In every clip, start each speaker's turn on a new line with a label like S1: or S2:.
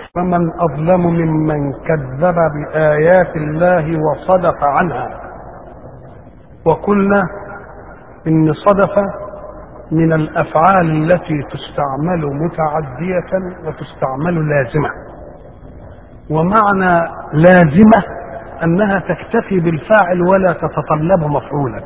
S1: فمن أظلم ممن كذب بآيات الله وصدف عنها وقلنا إن صدف من الأفعال التي تستعمل متعدية وتستعمل لازمة ومعنى لازمة أنها تكتفي بالفاعل ولا تتطلب مفعولا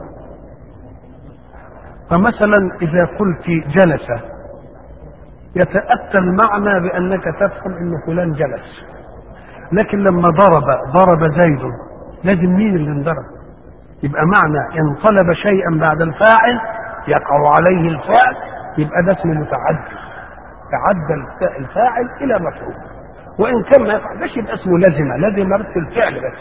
S1: فمثلا إذا قلت جلس يتأتى المعنى بأنك تفهم أن فلان جلس لكن لما ضرب ضرب زيد لازم مين اللي انضرب يبقى معنى ان طلب شيئا بعد الفاعل يقع عليه الفعل يبقى ده اسم متعدي تعدى الفاعل الى مفعول وان كان ما يفعلش يبقى اسمه لازمه لازم بس الفعل بس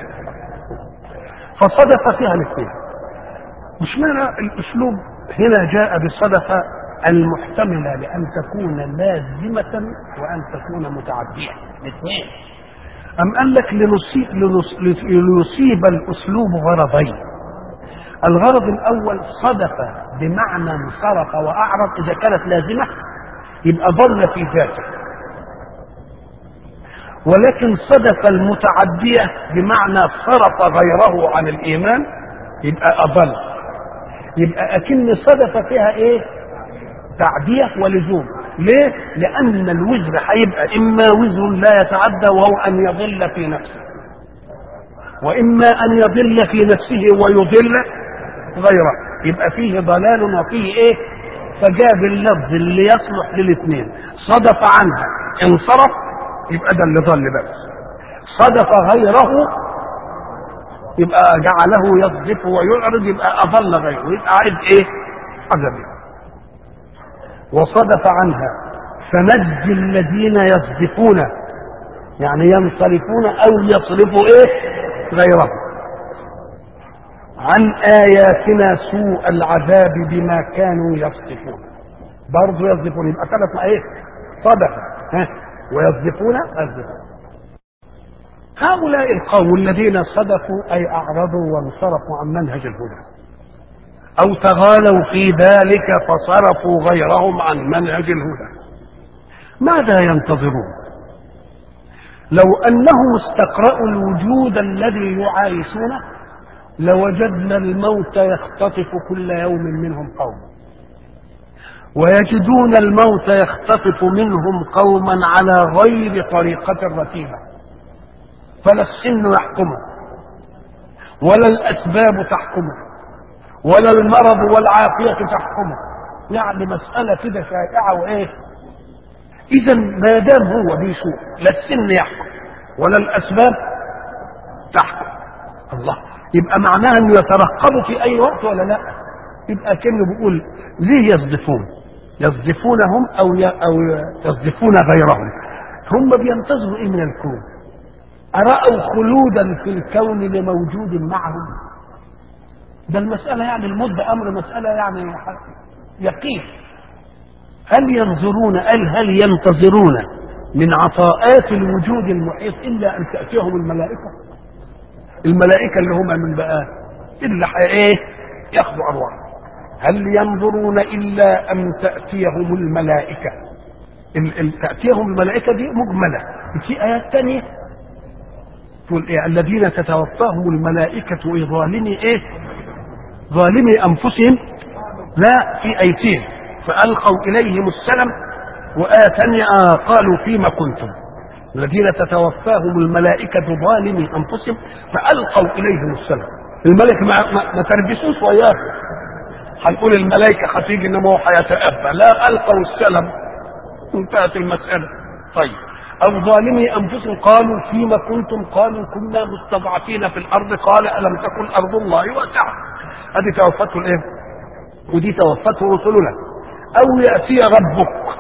S1: فصدف فيها الاثنين مش معنى الاسلوب هنا جاء بصدفه المحتمله لان تكون لازمه وان تكون متعديه الاثنين أم قال لك لنصيب, لنصيب, ليصيب الأسلوب غرضين الغرض الأول صدف بمعنى انصرف وأعرض إذا كانت لازمة يبقى ضل في ذاته ولكن صدف المتعدية بمعنى صرف غيره عن الإيمان يبقى أضل يبقى أكن صدف فيها إيه تعدية ولزوم ليه؟ لأن الوزر هيبقى إما وزر لا يتعدى وهو أن يضل في نفسه وإما أن يضل في نفسه ويضل غيره يبقى فيه ضلال وفيه إيه؟ فجاب اللفظ اللي يصلح للاثنين صدف عنها انصرف يبقى ده اللي ضل بس صدف غيره يبقى جعله يصدف ويعرض يبقى أضل غيره يبقى عايز إيه؟ عجب وصدف عنها فنجي الذين يصدفون يعني ينصرفون او يصرفوا ايه غيرهم عن اياتنا سوء العذاب بما كانوا يصدفون برضه يصدفون يبقى ثلاث ايه صدف ها ويصدفون يصدفون هؤلاء القوم الذين صدفوا اي اعرضوا وانصرفوا عن منهج الهدى أو تغالوا في ذلك فصرفوا غيرهم عن منهج الهدى ماذا ينتظرون لو أنهم استقرأوا الوجود الذي يعايشونه لوجدنا الموت يختطف كل يوم منهم قوم ويجدون الموت يختطف منهم قوما على غير طريقة رتيبة فلا السن يحكمه ولا الأسباب تحكمه ولا المرض والعافية تحكمه يعني مسألة كده شائعة وإيه إذا ما دام هو بيشوف لا السن يحكم ولا الأسباب تحكم الله يبقى معناها أنه يترقب في أي وقت ولا لا يبقى كأنه بيقول ليه يصدفون يصدفونهم أو ي... أو يصدفون غيرهم هم بينتظروا إيه من الكون أرأوا خلودا في الكون لموجود معهم ده المسألة يعني الموت ده أمر مسألة يعني يقين هل ينظرون هل هل ينتظرون من عطاءات الوجود المحيط إلا أن تأتيهم الملائكة الملائكة اللي هم من بقى إلا إيه ياخذوا أرواح هل ينظرون إلا أن تأتيهم الملائكة ال ال تأتيهم الملائكة دي مجملة في آيات تانية تقول إيه الذين تتوفاهم الملائكة ظالمي إيه ظالمي انفسهم لا في ايتين فالقوا اليهم السلم وآية ثانية قالوا فيما كنتم الذين تتوفاهم الملائكة ظالمي أنفسهم فألقوا إليهم السلام الملك ما, ما, ما تربسوش وياه هنقول الملائكة هتيجي إنما هو هيتأبى لا ألقوا السلام انتهت المسألة طيب أو ظالمي أنفسهم قالوا فيما كنتم قالوا كنا مستضعفين في الأرض قال ألم تكن أرض الله واسعة ادي توفته الايه ودي توفته رسلنا او ياتي ربك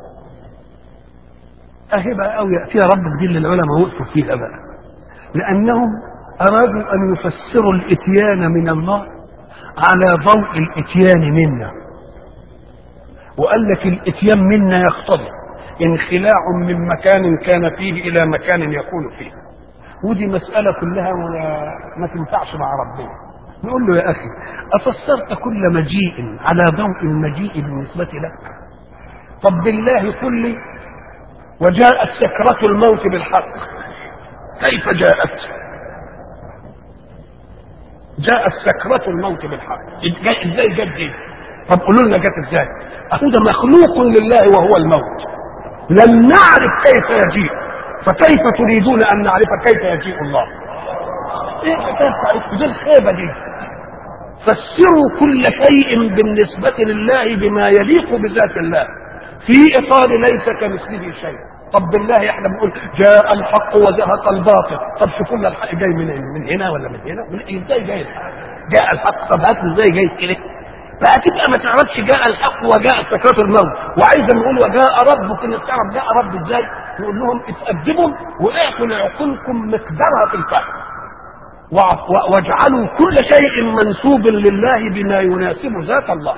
S1: اهي بقى او ياتي ربك دي اللي العلماء وقفوا فيها بقى لانهم ارادوا ان يفسروا الاتيان من الله على ضوء الاتيان منا وقال لك الاتيان منا يقتضي انخلاع من مكان كان فيه الى مكان يكون فيه ودي مسألة كلها ما تنفعش مع ربنا نقول له يا أخي أفسرت كل مجيء على ضوء المجيء بالنسبة لك طب بالله قل لي وجاءت سكرة الموت بالحق كيف جاءت جاءت سكرة الموت بالحق ازاي جت دي طب قولوا لنا جت ازاي اهو ده مخلوق لله وهو الموت لم نعرف كيف يجيء فكيف تريدون ان نعرف كيف يجيء الله ايه الحكايه دي الخيبه دي فسروا كل شيء بالنسبة لله بما يليق بذات الله في إطار ليس كمثله شيء طب بالله احنا بنقول جاء الحق وزهق الباطل طب شوفوا لنا الحق جاي من من هنا ولا من هنا من ازاي جاي الحق جاء الحق طب هات ازاي جاي كده بقى تبقى ما تعرفش جاء الحق وجاء سكرات الموت وعايز نقول وجاء ربك انك تعرف جاء رب ازاي نقول لهم اتأدبوا واعطوا لعقولكم مقدارها في الفهم واجعلوا كل شيء منسوب لله بما يناسب ذات الله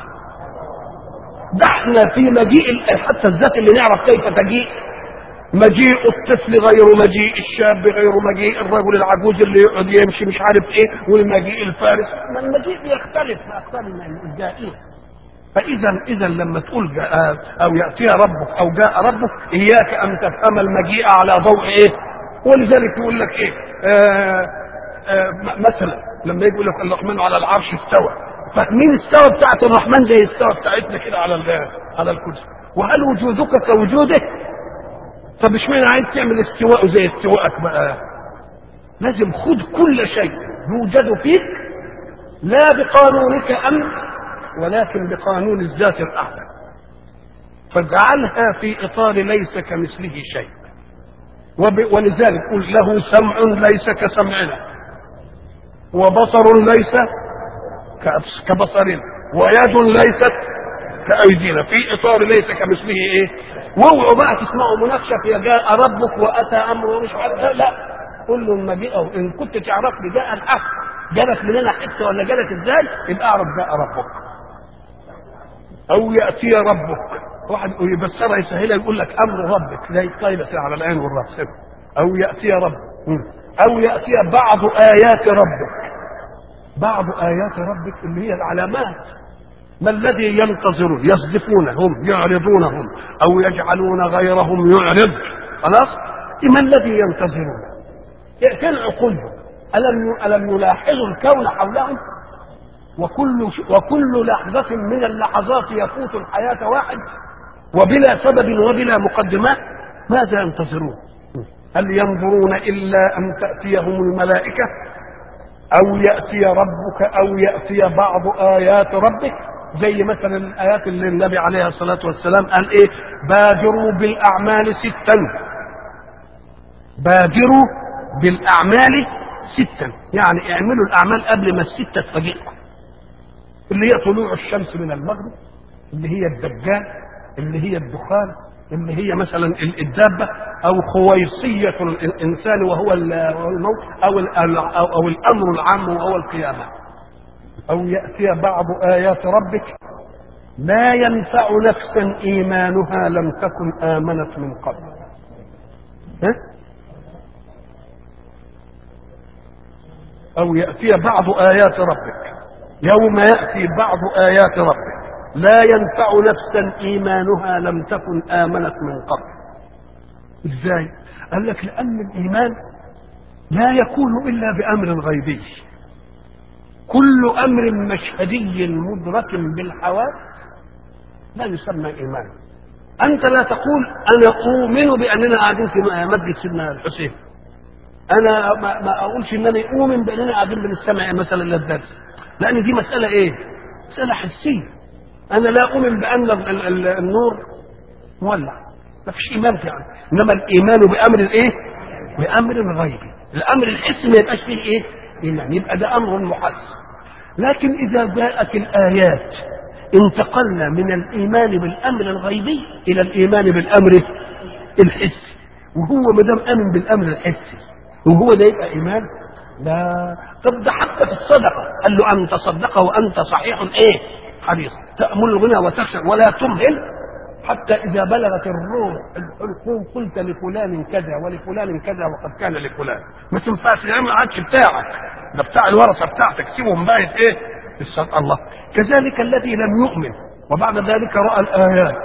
S1: ده احنا في مجيء حتى الذات اللي نعرف كيف تجيء مجيء الطفل غير مجيء الشاب غير مجيء الرجل العجوز اللي يقعد يمشي مش عارف ايه والمجيء الفارس ما المجيء بيختلف باختلاف الجائين فاذا اذا لما تقول جاء او ياتي ربك او جاء ربك اياك ان تفهم المجيء على ضوء ايه ولذلك يقول لك ايه آه آه مثلا لما يقول لك الرحمن على العرش استوى فمين استوى بتاعت الرحمن زي استوى بتاعتنا كده على على الكرسي وهل وجودك كوجوده طب اشمعنى عايز تعمل استواء زي استواءك بقى لازم خد كل شيء يوجد فيك لا بقانونك انت ولكن بقانون الذات الاعلى فاجعلها في اطار ليس كمثله شيء وب... ولذلك قل له سمع ليس كسمعنا وبصر ليس كبصرنا ويد ليست كأيدينا في إطار ليس كمثله إيه واوعوا بقى تسمعوا مناقشة في جاء ربك وأتى أمره ومش عارف لا قل له لما جاء إن كنت تعرف لي جاء الحق جالك مننا حتة ولا جالك إزاي يبقى أعرف جاء ربك أو يأتي ربك واحد يبصرها يسهلها يقول لك أمر ربك لا يطيلة على العين والرأس أو يأتي ربك أو يأتي بعض آيات ربك بعض آيات ربك اللي هي العلامات ما الذي ينتظرون يصدفونهم يعرضونهم أو يجعلون غيرهم يعرض خلاص ما الذي ينتظرون فين عقولهم ألم ألم يلاحظوا الكون حولهم وكل وكل لحظة من اللحظات يفوت الحياة واحد وبلا سبب وبلا مقدمات ماذا ينتظرون هل ينظرون إلا أن تأتيهم الملائكة أو يأتي ربك أو يأتي بعض آيات ربك زي مثلا الآيات اللي النبي عليه الصلاة والسلام قال إيه بادروا بالأعمال ستا بادروا بالأعمال ستا يعني اعملوا الأعمال قبل ما الستة تفاجئكم اللي هي طلوع الشمس من المغرب اللي هي الدجال اللي هي الدخان اللي هي مثلا الدابة أو خويصية الإنسان وهو الموت أو, أو, أو الأمر العام وهو القيامة أو يأتي بعض آيات ربك لا ينفع نفسا إيمانها لم تكن آمنت من قبل ها؟ أو يأتي بعض آيات ربك يوم يأتي بعض آيات ربك لا ينفع نفسا ايمانها لم تكن امنت من قبل ازاي قال لك لان الايمان لا يكون الا بامر غيبي كل امر مشهدي مدرك بالحواس لا يسمى ايمان انت لا تقول انا اؤمن باننا قاعدين في مسجد سيدنا الحسين انا ما, ما اقولش ان انا اؤمن باننا قاعدين بنستمع مثلا للدرس لان دي مساله ايه مساله حسيه انا لا اؤمن بان النور مولع ما فيش ايمان في يعني انما الايمان بامر ايه بامر غيبي الامر الحسي ما يبقاش فيه ايه ايمان يبقى ده امر محس لكن اذا جاءت الايات انتقلنا من الايمان بالامر الغيبي الى الايمان بالامر الحسي وهو ما دام امن بالامر الحسي وهو ده يبقى ايمان لا طب ده حتى في الصدقه قال له ان تصدق وانت صحيح ايه حديث تأمل الغنى وتخشى ولا تمهل حتى إذا بلغت الروح الحلقوم قلت لفلان كذا ولفلان كذا وقد كان لفلان ما تنفعش يا ما عادش بتاعك ده بتاع الورثة بتاعتك سيبهم بايت إيه الصدق الله كذلك الذي لم يؤمن وبعد ذلك رأى الآيات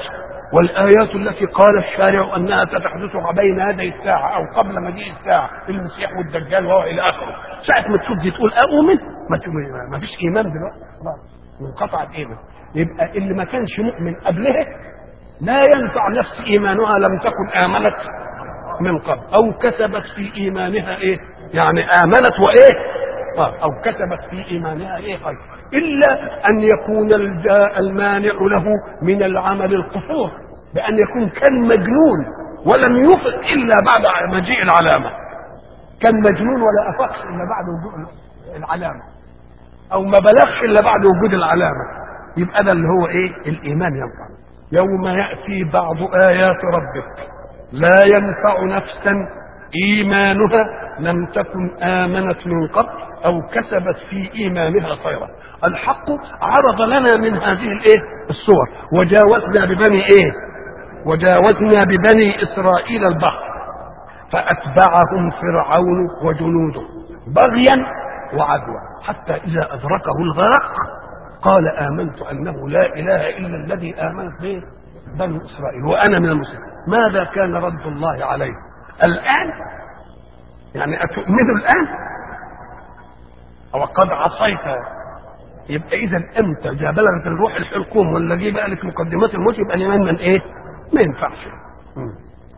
S1: والآيات التي قال الشارع أنها ستحدث بين يدي الساعة أو قبل مجيء الساعة المسيح والدجال وهو إلى آخره ساعة ما تشوف دي تقول أؤمن ما, تؤمن. ما فيش إيمان دلوقتي خلاص منقطع الإيمان يبقى اللي ما كانش مؤمن قبلها لا ينفع نفس إيمانها لم تكن آمنت من قبل أو كسبت في إيمانها إيه يعني آمنت وإيه آه، أو كسبت في إيمانها إيه خير إلا أن يكون الجا- المانع له من العمل القصور بأن يكون كان مجنون ولم يفق إلا بعد مجيء العلامة كان مجنون ولا أفقش إلا بعد وجود العلامة أو ما بلغش إلا بعد وجود العلامة يبقى ده اللي هو إيه الإيمان ينفع يوم يأتي بعض آيات ربك لا ينفع نفسا إيمانها لم تكن آمنت من قبل أو كسبت في إيمانها خيرا الحق عرض لنا من هذه الإيه الصور وجاوزنا ببني إيه وجاوزنا ببني إسرائيل البحر فأتبعهم فرعون وجنوده بغيا وعدوى حتى إذا أدركه الغرق قال آمنت أنه لا إله إلا الذي آمنت به بنو إسرائيل وأنا من المسلمين ماذا كان رد الله عليه الآن يعني أتؤمنوا الآن أو قد عصيت يبقى إذا أنت جا بلغت الروح الحلقوم ولا جه بقى لك مقدمات الموت يبقى الإيمان من إيه؟ ما ينفعش مم.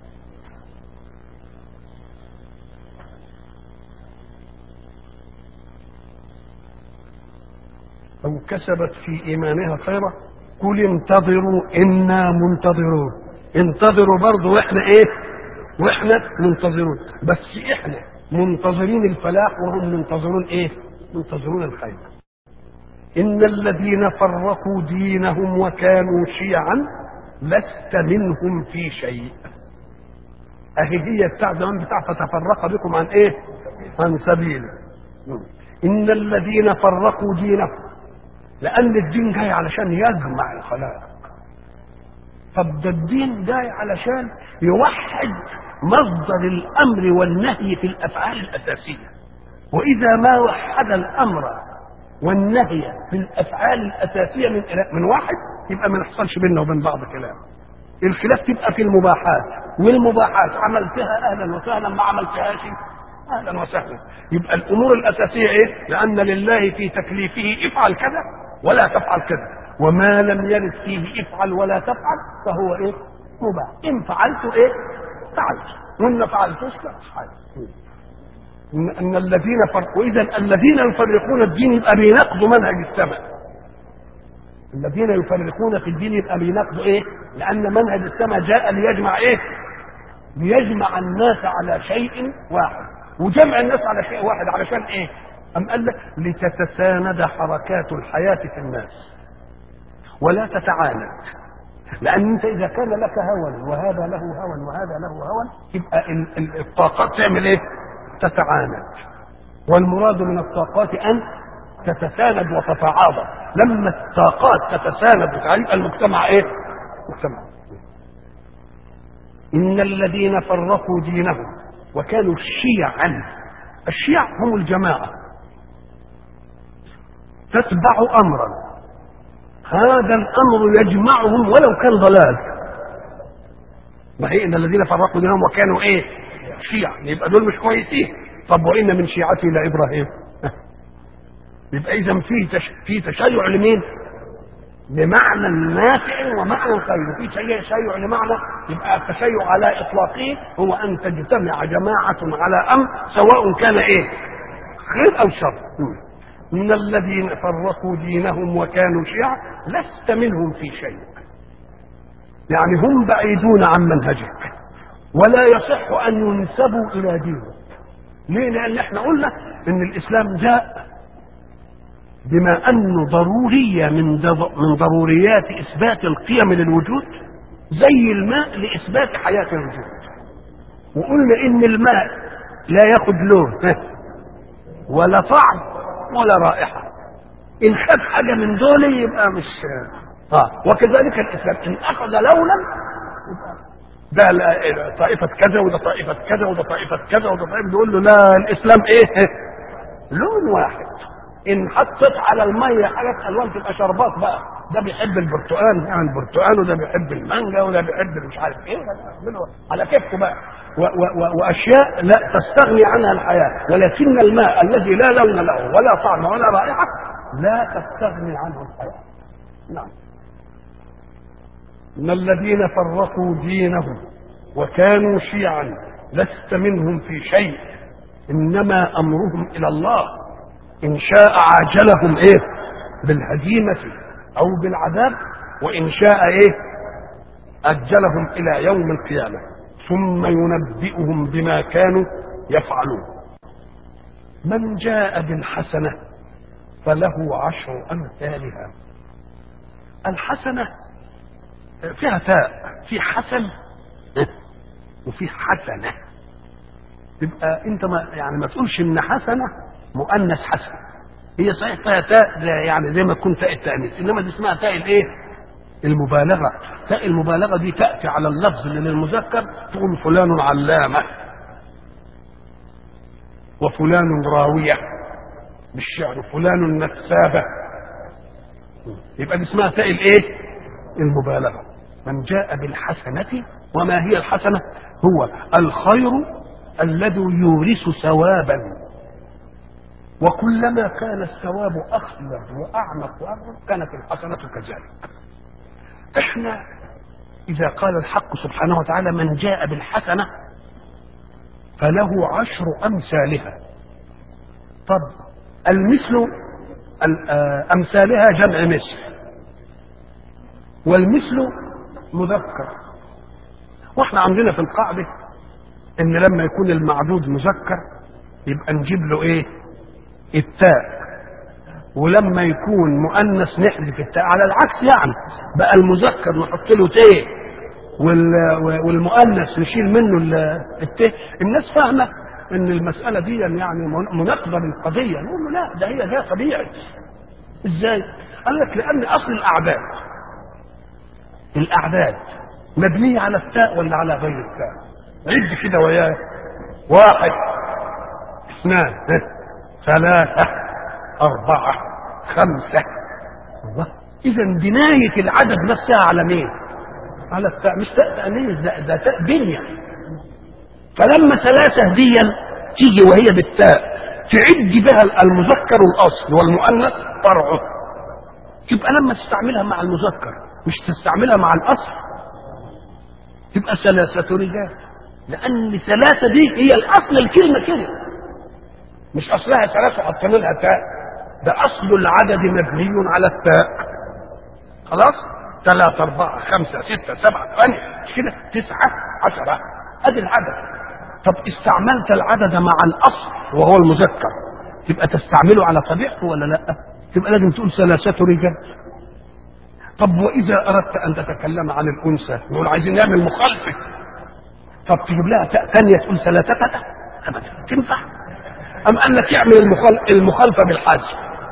S1: أو كسبت في إيمانها خيرا قل انتظروا إنا منتظرون انتظروا برضه وإحنا إيه وإحنا منتظرون بس إحنا منتظرين الفلاح وهم منتظرون إيه منتظرون الخير إن الذين فرقوا دينهم وكانوا شيعا لست منهم في شيء أهي هي بتاع زمان بتاع فتفرق بكم عن إيه عن سبيله إن الذين فرقوا دينهم لأن الدين جاي علشان يجمع الخلائق طب ده الدين جاي علشان يوحد مصدر الأمر والنهي في الأفعال الأساسية وإذا ما وحد الأمر والنهي في الأفعال الأساسية من من واحد يبقى ما نحصلش بيننا وبين بعض كلام الخلاف تبقى في المباحات والمباحات عملتها أهلا وسهلا ما عملتهاش اهلا وسهلا يبقى الامور الاساسيه ايه لان لله في تكليفه افعل كذا ولا تفعل كذا وما لم يرد فيه افعل ولا تفعل فهو ايه مباح ان فعلت ايه فعلت وان ما فعلتوش لا فعلت ان ان الذين فرقوا اذا الذين يفرقون الدين يبقى بيناقضوا منهج السماء الذين يفرقون في الدين يبقى بيناقضوا ايه لان منهج السماء جاء ليجمع ايه ليجمع الناس على شيء واحد وجمع الناس على شيء واحد علشان ايه أم قال لك لتتساند حركات الحياة في الناس ولا تتعاند لأن أنت إذا كان لك هوى وهذا له هوى وهذا له هوى يبقى ال- ال- الطاقات تعمل إيه؟ تتعاند والمراد من الطاقات أن تتساند وتتعاضد لما الطاقات تتساند يبقى المجتمع إيه؟ مجتمع إن الذين فرقوا دينهم وكانوا شيعا الشيع هم الجماعة تتبع أمرا هذا الأمر يجمعهم ولو كان ضلال ما هي إن الذين فرقوا دينهم وكانوا إيه شيع يبقى دول مش كويسين طب وإن من شيعته لإبراهيم يبقى إذا في تش... في تشيع لمين؟ بمعنى نافع ومعنى خير في تشيع لمعنى يبقى التشيع على اطلاقه هو ان تجتمع جماعه على امر سواء كان ايه خير او شر من الذين فرقوا دينهم وكانوا شيعا لست منهم في شيء يعني هم بعيدون عن منهجك ولا يصح ان ينسبوا الى دينك ليه لان احنا قلنا ان الاسلام جاء بما انه ضروريه من من ضروريات اثبات القيم للوجود زي الماء لاثبات حياه الوجود وقلنا ان الماء لا ياخد لون ولا طعم ولا رائحه ان خد حاجه من دول يبقى مش اه وكذلك الاسلام ان اخذ لونا ده طائفة كذا وده طائفة كذا وده طائفة كذا وده طائفة يقول له لا الإسلام إيه؟ لون واحد ان حطت على الميه حاجات الوان تبقى شربات بقى ده بيحب البرتقال يعني البرتقال وده بيحب المانجا وده بيحب مش عارف ايه اعملوا على كيفكم بقى و و و واشياء لا تستغني عنها الحياه ولكن الماء الذي لا لون له ولا طعم ولا رائحه لا تستغني عنه الحياه نعم ان الذين فرقوا دينهم وكانوا شيعا لست منهم في شيء انما امرهم الى الله ان شاء عاجلهم ايه بالهزيمه او بالعذاب وان شاء ايه اجلهم الى يوم القيامه ثم ينبئهم بما كانوا يفعلون من جاء بالحسنه فله عشر امثالها الحسنه فيها تاء في حسن وفي حسنه تبقى انت ما يعني ما تقولش ان حسنه مؤنث حسن هي صحيح فيها تاء زي- يعني زي ما تكون تاء التانيث انما دي اسمها تاء الايه المبالغه تاء المبالغه دي تاتي على اللفظ اللي للمذكر تقول فلان علامه وفلان راويه بالشعر فلان نسابه يبقى دي اسمها تاء الايه المبالغه من جاء بالحسنه وما هي الحسنه هو الخير الذي يورث ثوابا وكلما كان الثواب اخلد واعمق واعمق كانت الحسنه كذلك احنا اذا قال الحق سبحانه وتعالى من جاء بالحسنه فله عشر امثالها طب المثل ال- آه، امثالها جمع مثل والمثل مذكر واحنا عندنا في القاعده ان لما يكون المعدود مذكر يبقى نجيب له ايه التاء ولما يكون مؤنث نحذف التاء على العكس يعني بقى المذكر نحط له تاء وال- والمؤنث نشيل منه ال- التاء الناس فاهمه ان المساله دي يعني من- مناقضه للقضيه نقول له لا ده هي ده طبيعي ازاي قال لك لان اصل الاعداد الاعداد مبنيه على التاء ولا على غير التاء عد كده وياه واحد اثنان ثلاثة أربعة خمسة الله إذا بناية العدد نفسها على مين؟ على التاء مش تاء تأنيث ده, ده تاء بنية فلما ثلاثة ديا تيجي وهي بالتاء تعد بها المذكر الأصل والمؤنث فرعه تبقى لما تستعملها مع المذكر مش تستعملها مع الأصل تبقى ثلاثة رجال لأن ثلاثة دي هي الأصل الكلمة كده مش أصلها ثلاثة حطينا لها تاء ده أصل العدد مبني على التاء خلاص ثلاثة أربعة خمسة ستة سبعة ثمانية مش كده تسعة عشرة أدي العدد طب استعملت العدد مع الأصل وهو المذكر تبقى تستعمله على طبيعته ولا لا تبقى لازم تقول ثلاثة رجال طب وإذا أردت أن تتكلم عن الأنثى نقول عايزين نعمل مخالفة طب تجيب لها تاء ثانية تقول ثلاثة أبدا تنفع أم قال لك اعمل المخال... المخالفة بالحذف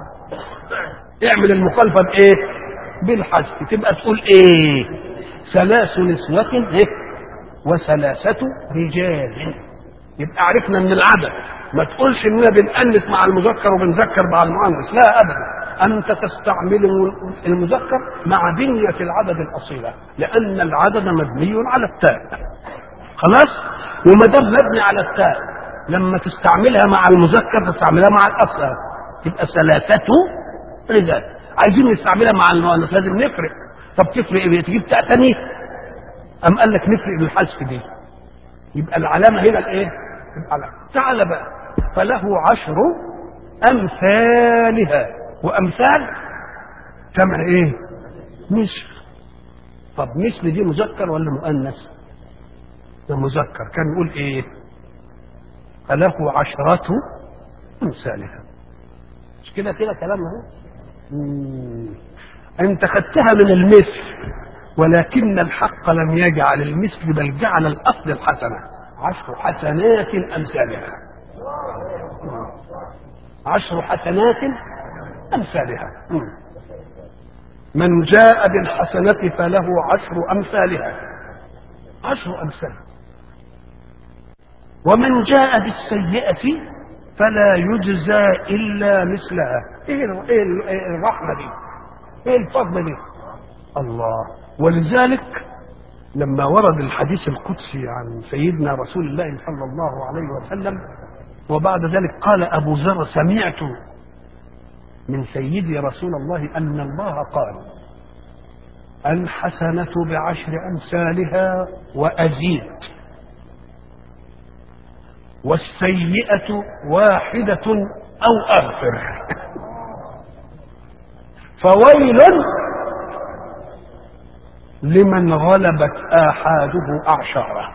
S1: اعمل المخالفة بإيه؟ بالحذف تبقى تقول إيه؟ ثلاث نسوة إيه؟ وثلاثة رجال يبقى عرفنا من العدد ما تقولش اننا بنأنث مع المذكر وبنذكر مع المؤنث لا ابدا انت تستعمل المذكر مع بنية العدد الاصيلة لان العدد مبني على التاء خلاص وما دام مبني على التاء لما تستعملها مع المذكر تستعملها مع الاصل تبقى ثلاثة رجال عايزين نستعملها مع المؤنث لازم نفرق طب تفرق ايه تجيب تاء تاني ام قال لك نفرق بالحذف دي يبقى العلامه هنا الايه العلامه تعال بقى فله عشر امثالها وامثال جمع ايه مثل طب مثل دي مذكر ولا مؤنث ده مذكر كان يقول ايه فله عشرة امثالها مش كده كده كلام اهو مم. انت خدتها من المثل ولكن الحق لم يجعل المثل بل جعل الاصل الحسنه عشر حسنات امثالها عشر حسنات امثالها من جاء بالحسنة فله عشر أمثالها عشر أمثالها ومن جاء بالسيئة فلا يجزى إلا مثلها إيه إيه الرحمة دي؟ إيه الفضل دي؟ الله ولذلك لما ورد الحديث القدسي عن سيدنا رسول الله صلى الله عليه وسلم وبعد ذلك قال أبو ذر سمعت من سيدي رسول الله أن الله قال الحسنة بعشر أمثالها وأزيد والسيئة واحدة أو أغفر فويل لمن غلبت آحاده أعشاره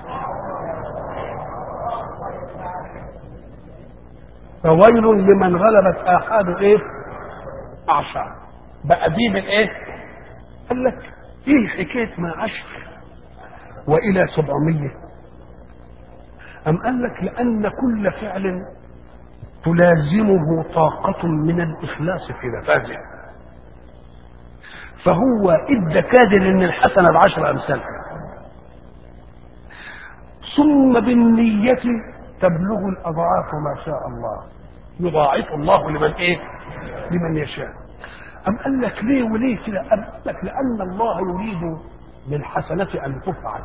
S1: فويل لمن غلبت آحاده إيه؟ أعشاره بقى دي من إيه؟ قال لك إيه حكاية ما عشر وإلى سبعمية أم قال لك لأن كل فعل تلازمه طاقة من الإخلاص في نفاذه فهو ادى كادر ان الحسنه بعشر امثالها ثم بالنية تبلغ الأضعاف ما شاء الله يضاعف الله لمن إيه؟ لمن يشاء أم قال لك ليه وليه كده؟ أم قال لك لأن الله يريد للحسنة أن تفعل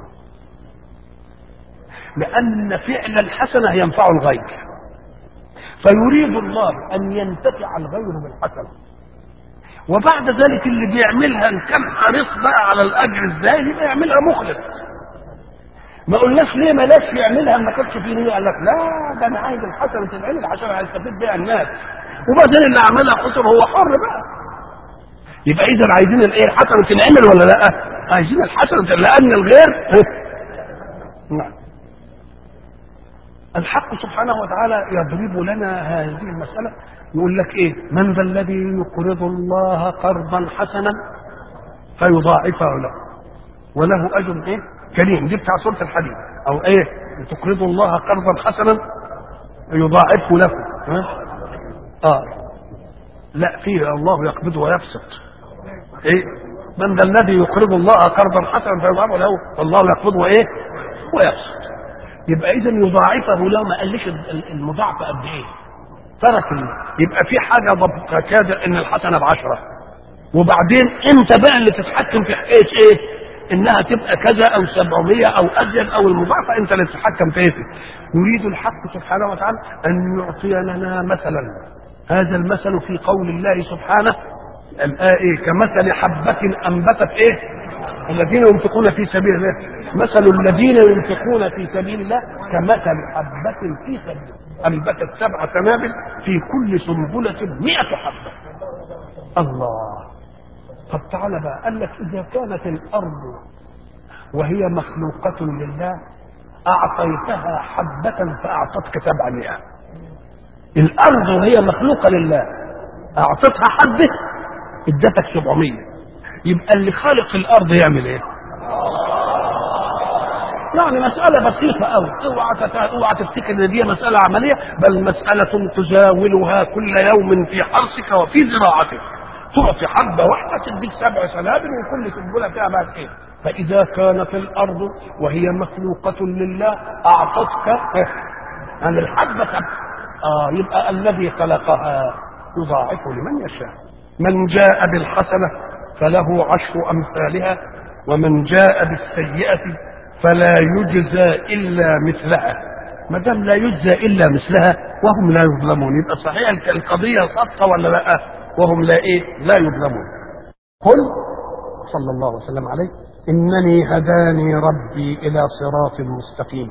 S1: لأن فعل الحسنة ينفع الغير فيريد الله أن ينتفع الغير بالحسنة وبعد ذلك اللي بيعملها ان كان حريص بقى على الاجر ازاي يبقى يعملها مخلص ما قلناش ليه بلاش يعملها ما كانش فيه نيه قال لك لا ده انا عايز الحسنه تتعمل عشان هيستفيد بيها الناس وبعدين اللي عملها خسر هو حر بقى يبقى اذا عايزين الايه الحسنه تنعمل ولا لا؟ عايزين الحسنه لان الغير نعم الحق سبحانه وتعالى يضرب لنا هذه المسألة يقول لك إيه من ذا الذي يقرض الله قرضا حسنا فيضاعفه له وله أجر إيه كريم دي بتاع سورة الحديد أو إيه تقرض الله قرضا حسنا يضاعفه له ها؟ آه لا فيه الله يقبض ويبسط إيه من ذا الذي يقرض الله قرضا حسنا فيضاعفه له الله يقبض وإيه ويبسط يبقى اذا يضاعفه له ما قالش المضاعفه قد ايه ترك يبقى في حاجه ضبط كادر ان الحسنه بعشره وبعدين انت بقى اللي تتحكم في حكايه ايه انها تبقى كذا او سبعمية او ازيد او المضاعفه انت اللي تتحكم في ايه يريد الحق سبحانه وتعالى ان يعطي لنا مثلا هذا المثل في قول الله سبحانه الآية كمثل حبة أنبتت إيه؟ الذين ينفقون في سبيل الله مثل الذين ينفقون في سبيل الله كمثل حبة في سبيل الله أنبتت سبع سنابل في كل سنبلة مئة حبة الله طب تعالى بقى قال لك إذا كانت الأرض وهي مخلوقة لله أعطيتها حبة فأعطتك سبعمائة الأرض وهي مخلوقة لله أعطتها حبة ادتك 700 يبقى اللي خالق الارض يعمل ايه يعني مسألة بسيطة أوي اوعى اوعى تفتكر ان دي مسألة عملية بل مسألة تزاولها كل يوم في حرثك وفي زراعتك تعطي حبة واحدة تديك سبع سنابل وكل سنبلة فيها بقى ايه فإذا كانت الأرض وهي مخلوقة لله أعطتك عن الحبة آه يبقى الذي خلقها يضاعف لمن يشاء من جاء بالحسنة فله عشر أمثالها ومن جاء بالسيئة فلا يجزى إلا مثلها ما دام لا يجزى إلا مثلها وهم لا يظلمون يبقى صحيح القضية صدقة ولا لا وهم لا إيه لا يظلمون قل صلى الله وسلم عليه إنني هداني ربي إلى صراط مستقيم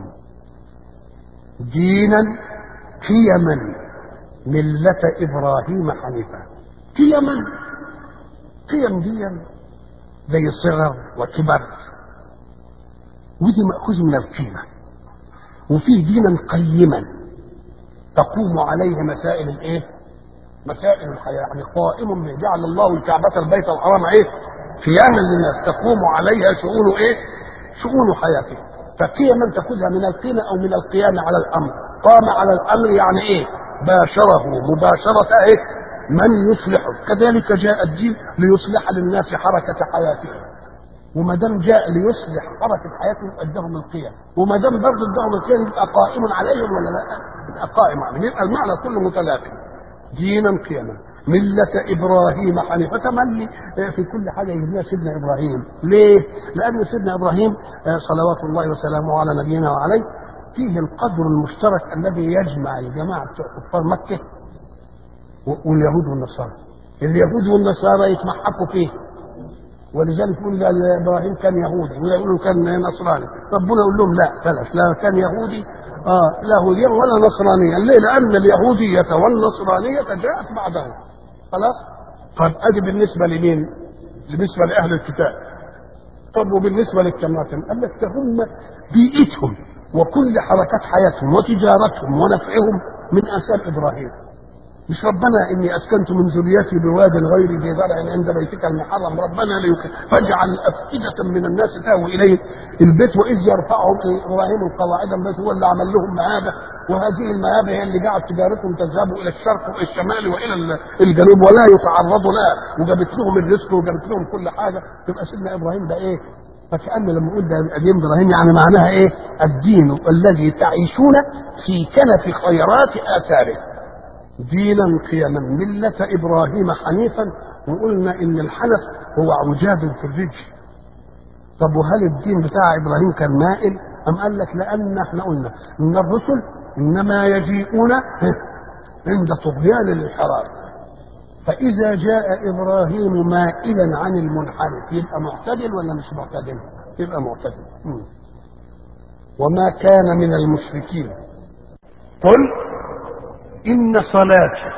S1: دينا قيما ملة إبراهيم حنيفا قيما قيم دي زي صغر وكبر ودي مأخوذ من القيمة وفيه دينا قيما تقوم عليه مسائل الايه؟ مسائل الحياة يعني قائم جعل الله الكعبة البيت الحرام ايه؟ قياما للناس تقوم عليها شؤون ايه؟ شؤون حياته فقيما تأخذها من القيمة أو من القيام على الأمر قام على الأمر يعني ايه؟ باشره مباشرة ايه؟ من يصلحه كذلك جاء الدين ليصلح للناس حركة حياتهم وما دام جاء ليصلح حركة حياتهم ادهم القيم وما دام برضه ادهم القيم يبقى قائم عليهم ولا لا؟ يبقى قائم عليهم يبقى المعنى كله متلاقي دينا قيما ملة إبراهيم حنيفة تملي في كل حاجة يجيبها سيدنا إبراهيم ليه؟ لأن سيدنا إبراهيم صلوات الله وسلامه على نبينا وعليه فيه القدر المشترك الذي يجمع الجماعة بتوع كفار مكة واليهود والنصارى اليهود والنصارى يتمحقوا فيه ولذلك يقول قال ابراهيم كان يهودي ولا يقولوا كان نصراني ربنا يقول لهم لا بلاش لا كان يهودي اه لا يهوديا ولا نصرانيا ليه؟ لان اليهوديه والنصرانيه جاءت بعده خلاص؟ طب ادي بالنسبه لمين؟ بالنسبه لاهل الكتاب طب وبالنسبه للكماتم قال لك ده هم بيئتهم وكل حركات حياتهم وتجارتهم ونفعهم من اثار ابراهيم مش ربنا اني اسكنت من ذريتي بواد غير ذي زرع عند بيتك المحرم ربنا ليك فاجعل افئده من الناس تهوي اليه البيت واذ يرفعهم ابراهيم القواعد البيت هو اللي عمل لهم مهابه وهذه المهابه هي اللي جعلت تجارتهم تذهب الى الشرق والى الشمال والى الجنوب ولا يتعرضوا لها وجابت لهم الرزق وجابت لهم كل حاجه تبقى سيدنا ابراهيم ده ايه؟ فكأن لما يقول ده قديم ابراهيم يعني معناها ايه؟ الدين الذي تعيشون في كنف خيرات اثاره دينا قيما ملة إبراهيم حنيفا وقلنا إن الحنف هو عجاب في الرجل طب وهل الدين بتاع إبراهيم كان مائل أم قال لك لأن احنا قلنا إن الرسل إنما يجيئون عند طغيان الانحراف فإذا جاء إبراهيم مائلا عن المنحرف يبقى معتدل ولا مش معتدل؟ يبقى معتدل وما كان من المشركين قل إن صلاتي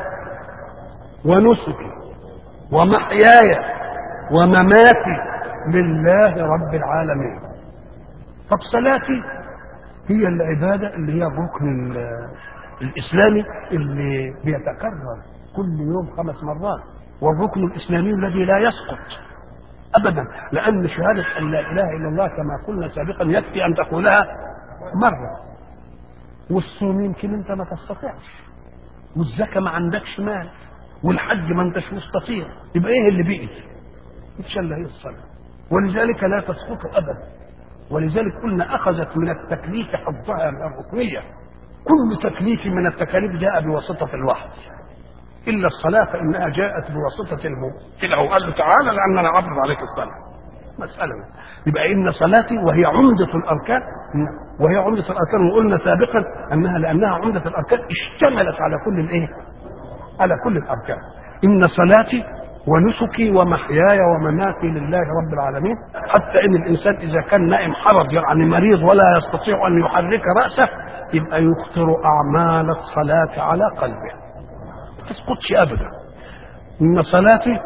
S1: ونسكي ومحياي ومماتي لله رب العالمين طب صلاتي هي العبادة اللي هي الركن الإسلامي اللي بيتكرر كل يوم خمس مرات والركن الإسلامي الذي لا يسقط أبدا لأن شهادة أن لا إله إلا الله كما قلنا سابقا يكفي أن تقولها مرة والصوم يمكن أنت ما تستطيعش والزكاة ما عندكش مال والحج ما انتش مستطيع يبقى ايه اللي بقي ان شاء الله هي الصلاة ولذلك لا تسقط ابدا ولذلك قلنا اخذت من التكليف حظها من الركنية كل تكليف من التكاليف جاء بواسطة الوحي الا الصلاة فانها جاءت بواسطة المبتلع قال له تعالى لان انا عبر عليك الصلاة مسألة يبقى إن صلاتي وهي عمدة الأركان وهي عمدة الأركان وقلنا سابقا أنها لأنها عمدة الأركان اشتملت على كل الإيه؟ على كل الأركان إن صلاتي ونسكي ومحياي ومماتي لله رب العالمين حتى إن الإنسان إذا كان نائم حرج يعني مريض ولا يستطيع أن يحرك رأسه يبقى يكثر أعمال الصلاة على قلبه ما تسقطش أبدا إن صلاتي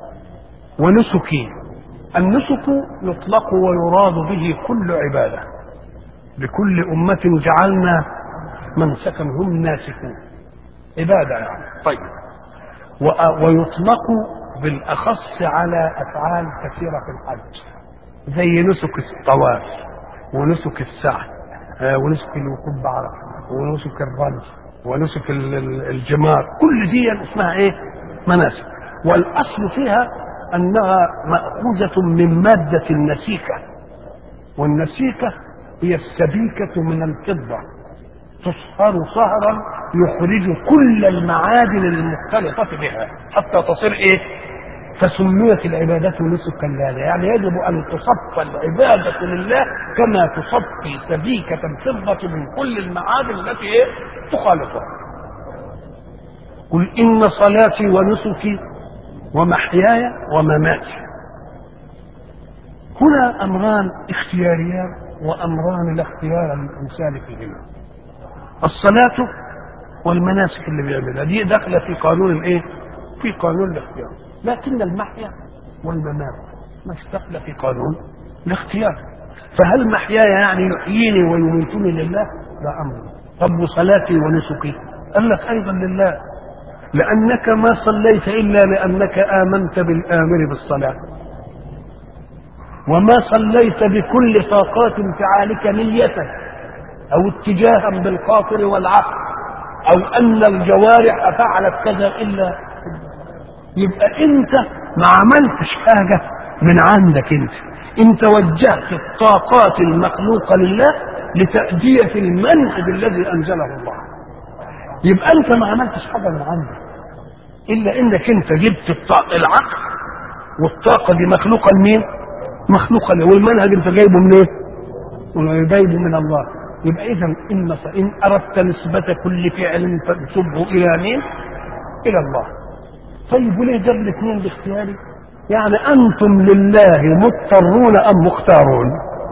S1: ونسكي النسك يطلق ويراد به كل عبادة لكل أمة جعلنا منسكا هم ناسكون عبادة يعني طيب ويطلق بالأخص على أفعال كثيرة في الحج زي نسك الطواف ونسك السعي ونسك الوقوف بعرفة ونسك الرمز ونسك الجمار كل دي اسمها ايه مناسك والأصل فيها أنها مأخوذة من مادة النسيكة والنسيكة هي السبيكة من الفضة تصهر صهرا يخرج كل المعادن المختلطة بها حتى تصير إيه؟ فسميت العبادة نسكا لله يعني يجب أن تصفى العبادة لله كما تصفي سبيكة الفضة من كل المعادن التي إيه؟ تخالطها قل إن صلاتي ونسكي ومحياي ومماتي هنا امران اختياريان وامران لا اختيار للانسان فيهما الصلاه والمناسك اللي بيعملها دي داخله في قانون الايه في قانون الاختيار لكن المحيا والممات مش داخله في قانون الاختيار فهل محياي يعني يحييني ويميتني لله لا امر طب وصلاتي ونسكي قال لك ايضا لله لأنك ما صليت إلا لأنك آمنت بالآمر بالصلاة وما صليت بكل طاقات انفعالك نية أو اتجاها بالخاطر والعقل أو أن الجوارح فعلت كذا إلا يبقى أنت ما عملتش حاجة من عندك أنت أنت وجهت الطاقات المخلوقة لله لتأدية المنهج الذي أنزله الله يبقى أنت ما عملتش حاجة من عندك الا انك انت جبت الطاقه العقل والطاقه دي مخلوقه لمين؟ مخلوقه له والمنهج انت جايبه منين؟ جايبه من الله يبقى اذا ان ان اردت نسبه كل فعل فانسبه الى مين؟ الى الله طيب وليه جاب الاثنين باختياري؟ يعني انتم لله مضطرون ام مختارون؟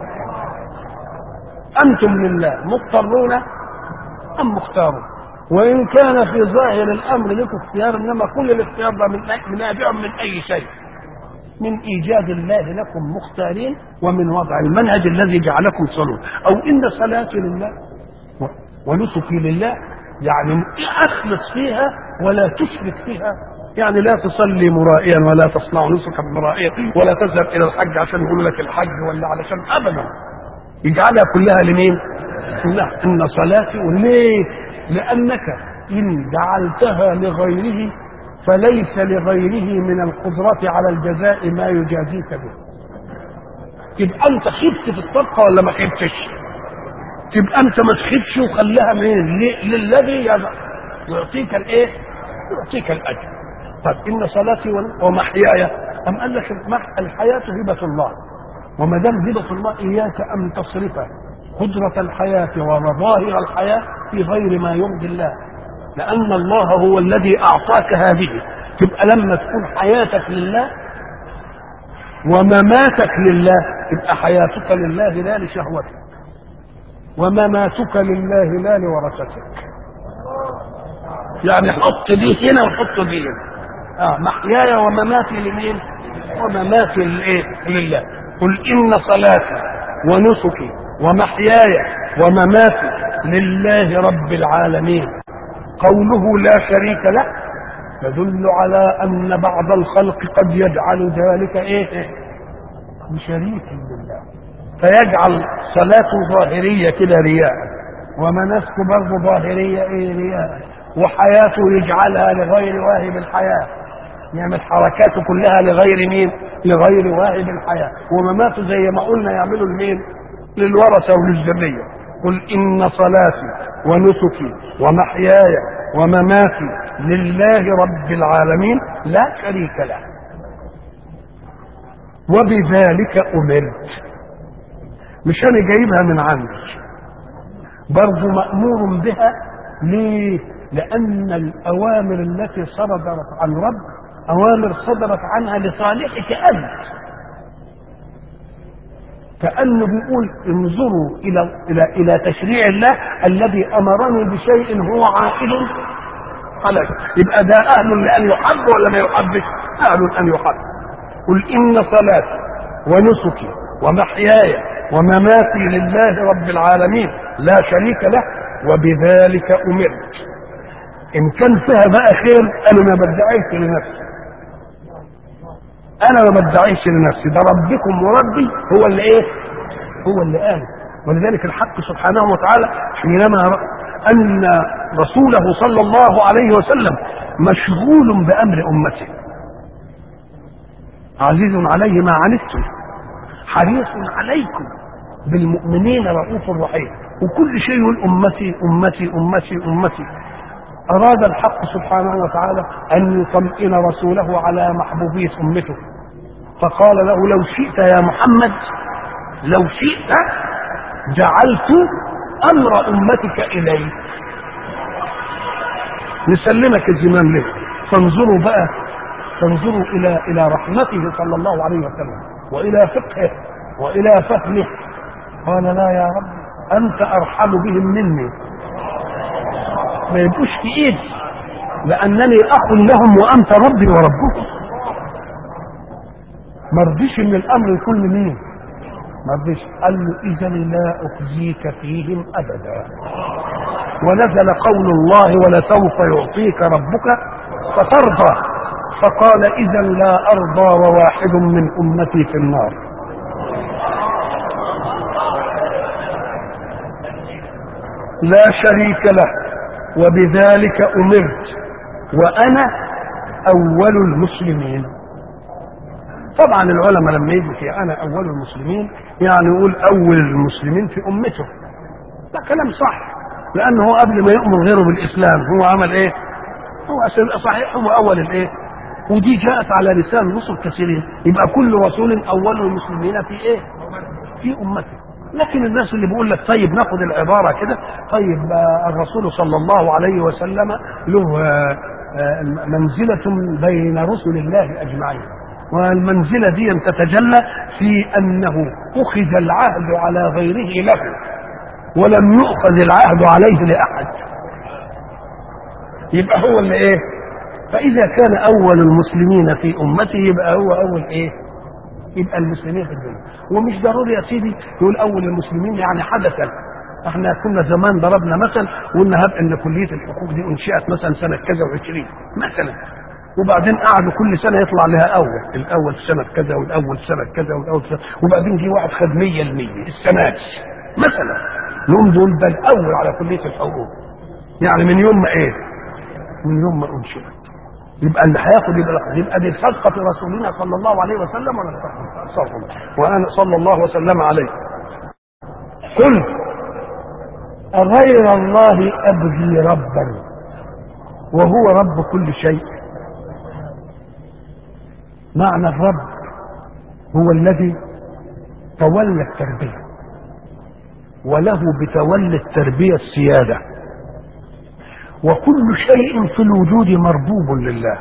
S1: انتم لله مضطرون ام مختارون؟ وان كان في ظاهر الامر لكم اختيار انما كل الاختيار ده من من نابع من اي شيء من ايجاد الله لكم مختارين ومن وضع المنهج الذي جعلكم صلون او ان صلاتي لله ونسكي لله يعني اخلص فيها ولا تشرك فيها يعني لا تصلي مرائيا ولا تصنع نسكا مرائيا ولا تذهب الى الحج عشان يقولوا لك الحج ولا علشان ابدا يجعلها كلها لمين؟ لا ان صلاتي ليه؟ لانك ان جعلتها لغيره فليس لغيره من القدرة على الجزاء ما يجازيك به تبقى انت خبت في الصدقة ولا ما خبتش تبقى انت ما تخبش وخليها مين للذي يعطيك الايه يعطيك الاجر طب ان صلاتي ومحياي ام قال لك الحياة هبة الله وما دام هبة الله اياك ان تصرف قدرة الحياة ومظاهر الحياة في غير ما يرضي الله لأن الله هو الذي أعطاك هذه تبقى لما تكون حياتك لله ومماتك لله تبقى حياتك لله لا لشهوتك ومماتك لله لا لورثتك يعني حط دي هنا وحط دي هنا اه محياي ومماتي لمين ومماتي للايه لله قل ان صلاتي ونسكي ومحياي ومماتي لله رب العالمين قوله لا شريك له يدل على ان بعض الخلق قد يجعل ذلك ايه بشريك لله فيجعل صلاته ظاهرية كده رياء ومناسكه برضه ظاهرية ايه رياء وحياته يجعلها لغير واهب الحياة يعمل حركاته كلها لغير مين لغير واهب الحياة ومماته زي ما قلنا يعملوا لمين للورثة وللذرية قل إن صلاتي ونسكي ومحياي ومماتي لله رب العالمين لا شريك له وبذلك أمرت مش أنا جايبها من عندي برضو مأمور بها ليه؟ لأن الأوامر التي صدرت عن رب أوامر صدرت عنها لصالحك أنت كأنه بيقول انظروا إلى إلى إلى تشريع الله الذي أمرني بشيء هو عائد عليك يبقى ده أهل لأن يحب ولا ما يحبش؟ أهل أن يحب قل إن صلاتي ونسكي ومحياي ومماتي لله رب العالمين لا شريك له وبذلك أمرت إن كان فيها بقى خير أنا ما بدعيش لنفسي انا ما بدعيش لنفسي ده ربكم وربي هو اللي ايه هو اللي قال ولذلك الحق سبحانه وتعالى حينما ان رسوله صلى الله عليه وسلم مشغول بامر امته عزيز عليه ما عنتم حريص عليكم بالمؤمنين رؤوف رحيم وكل شيء يقول امتي امتي امتي امتي أراد الحق سبحانه وتعالى أن يطمئن رسوله على محبوبية أمته فقال له لو شئت يا محمد لو شئت جعلت أمر أمتك إليك نسلمك الزمام له فانظروا بقى فانظروا إلى إلى رحمته صلى الله عليه وسلم وإلى فقهه وإلى فهمه قال لا يا رب أنت أرحم بهم مني ما يبقوش في ايدي لانني اخ لهم وانت ربي وربهم ما رضيش ان الامر يكون لمين ما رضيش قال له اذا لا اخزيك فيهم ابدا ونزل قول الله ولسوف يعطيك ربك فترضى فقال اذا لا ارضى وواحد من امتي في النار لا شريك له وبذلك امرت وانا اول المسلمين طبعا العلماء لما يجوا في انا اول المسلمين يعني يقول اول المسلمين في امته ده كلام صح لانه هو قبل ما يؤمر غيره بالاسلام هو عمل ايه هو عشان صحيح هو اول الايه ودي جاءت على لسان رسل كثيرين يبقى كل رسول اول المسلمين في ايه في امته لكن الناس اللي بيقول لك طيب ناخد العباره كده طيب آه، الرسول صلى الله عليه وسلم له آه، آه، منزله بين رسل الله اجمعين والمنزله دي تتجلى في انه اخذ العهد على غيره له ولم يؤخذ العهد عليه لاحد يبقى هو اللي ايه فاذا كان اول المسلمين في امته يبقى هو اول ايه يبقى المسلمين في الدنيا ومش ضروري يا سيدي يقول اول المسلمين يعني حدثا احنا كنا زمان ضربنا مثل وقلنا هب ان كليه الحقوق دي انشئت مثلا سنه كذا و20 مثلا وبعدين قعدوا كل سنه يطلع لها اول الاول سنه كذا والاول سنه كذا والاول سنه وبعدين جه واحد خد 100% السنه دي مثلا نقوم دول ده الاول على كليه الحقوق يعني من يوم ما ايه؟ من يوم ما انشئت يبقى اللي هياخد يبقى يبقى دي صدقه رسولنا صلى الله عليه وسلم ولا صلى الله وانا صلى الله وسلم عليه قل أغير الله أبغي ربا وهو رب كل شيء معنى الرب هو الذي تولى التربية وله بتولي التربية السيادة وكل شيء في الوجود مربوب لله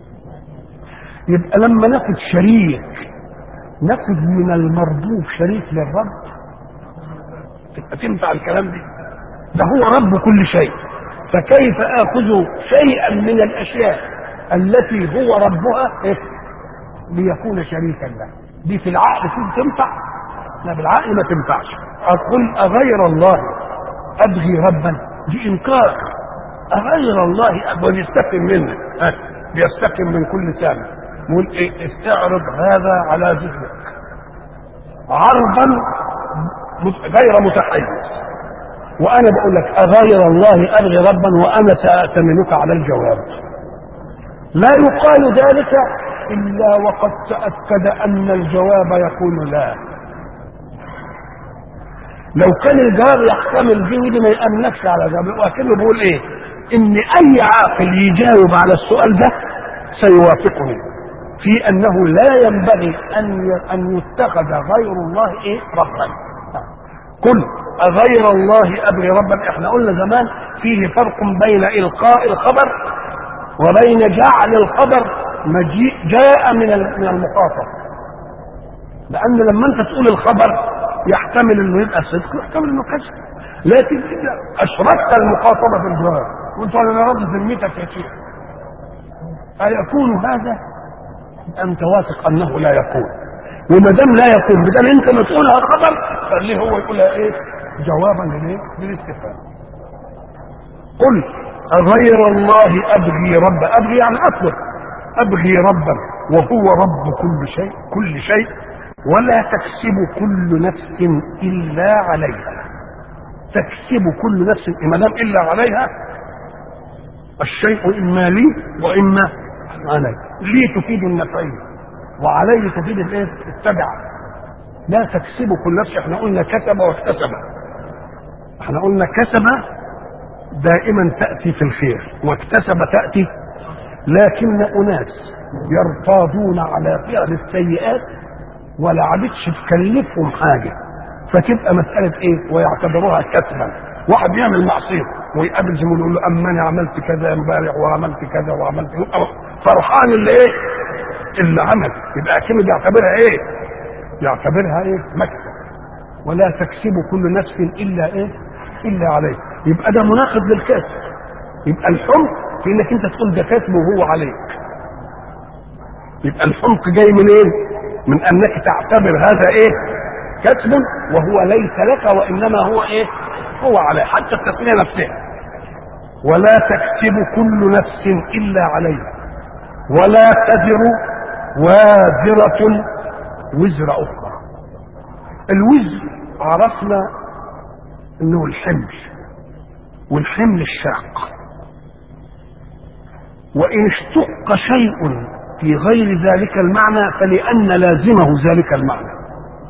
S1: يبقى لما ناخد شريك ناخد من المربوب شريك للرب تبقى تنفع الكلام دي ده هو رب كل شيء فكيف اخذ شيئا من الاشياء التي هو ربها إيه؟ ليكون شريكا له دي في العقل فيه تنفع لا بالعقل ما تنفعش اقول اغير الله ابغي ربا دي انكار اغير الله أب... وبيستقم منه ها بيستقم من كل سنه يقول إيه استعرض هذا على ذهنك عرضا غير متحيز وانا بقول لك اغير الله ابغي ربا وانا ساتمنك على الجواب لا يقال ذلك الا وقد تاكد ان الجواب يكون لا لو كان الجواب يحتمل دي ودي ما يامنكش على جواب وكانه بيقول ايه ان اي عاقل يجاوب على السؤال ده سيوافقني في انه لا ينبغي ان ان يتخذ غير الله ايه ربا قل أغير الله أبغي ربا احنا قلنا زمان فيه فرق بين إلقاء الخبر وبين جعل الخبر مجيء جاء من من المخاطب لأن لما أنت تقول الخبر يحتمل إنه يبقى صدق ويحتمل إنه كذب لكن إذا أشركت المخاطبة بالجواب وأنت أنا راضي ذمتك يا شيخ أيكون هذا؟ أنت واثق أنه لا يكون وما دام لا يكون بدل أنت ما تقولها خبر خليه هو يقولها إيه؟ جوابا للايه؟ للاستفهام. قل أغير الله أبغي ربا، أبغي يعني أطلب. أبغي ربا وهو رب كل شيء، كل شيء ولا تكسب كل نفس إلا عليها. تكسب كل نفس ما دام إلا عليها الشيء إما لي وإما علي. لي تفيد النفعين وعلي تفيد الايه؟ التبع. لا تكسب كل نفس احنا قلنا كسب واكتسب احنا قلنا كسب دائما تأتي في الخير واكتسب تأتي لكن أناس يرتاضون على فعل السيئات ولا عادتش تكلفهم حاجة فتبقى مسألة ايه ويعتبروها كسبا واحد يعمل معصية ويقابل زميله يقول له اما انا عملت كذا امبارح وعملت كذا وعملت يبقى فرحان اللي ايه اللي عمل يبقى اكنه بيعتبرها ايه يعتبرها ايه مكسب ولا تكسب كل نفس الا ايه الا عليه يبقى ده مناقض للكسب يبقى الحمق في انك انت تقول ده كسب وهو عليك يبقى الحمق جاي من ايه من انك تعتبر هذا ايه كسب وهو ليس لك وانما هو ايه هو عليه حتى التسميه نفسها ولا تكسب كل نفس الا عليها ولا تزر وازره وزر اخرى الوزر عرفنا انه الحمل والحمل الشاق وان اشتق شيء في غير ذلك المعنى فلان لازمه ذلك المعنى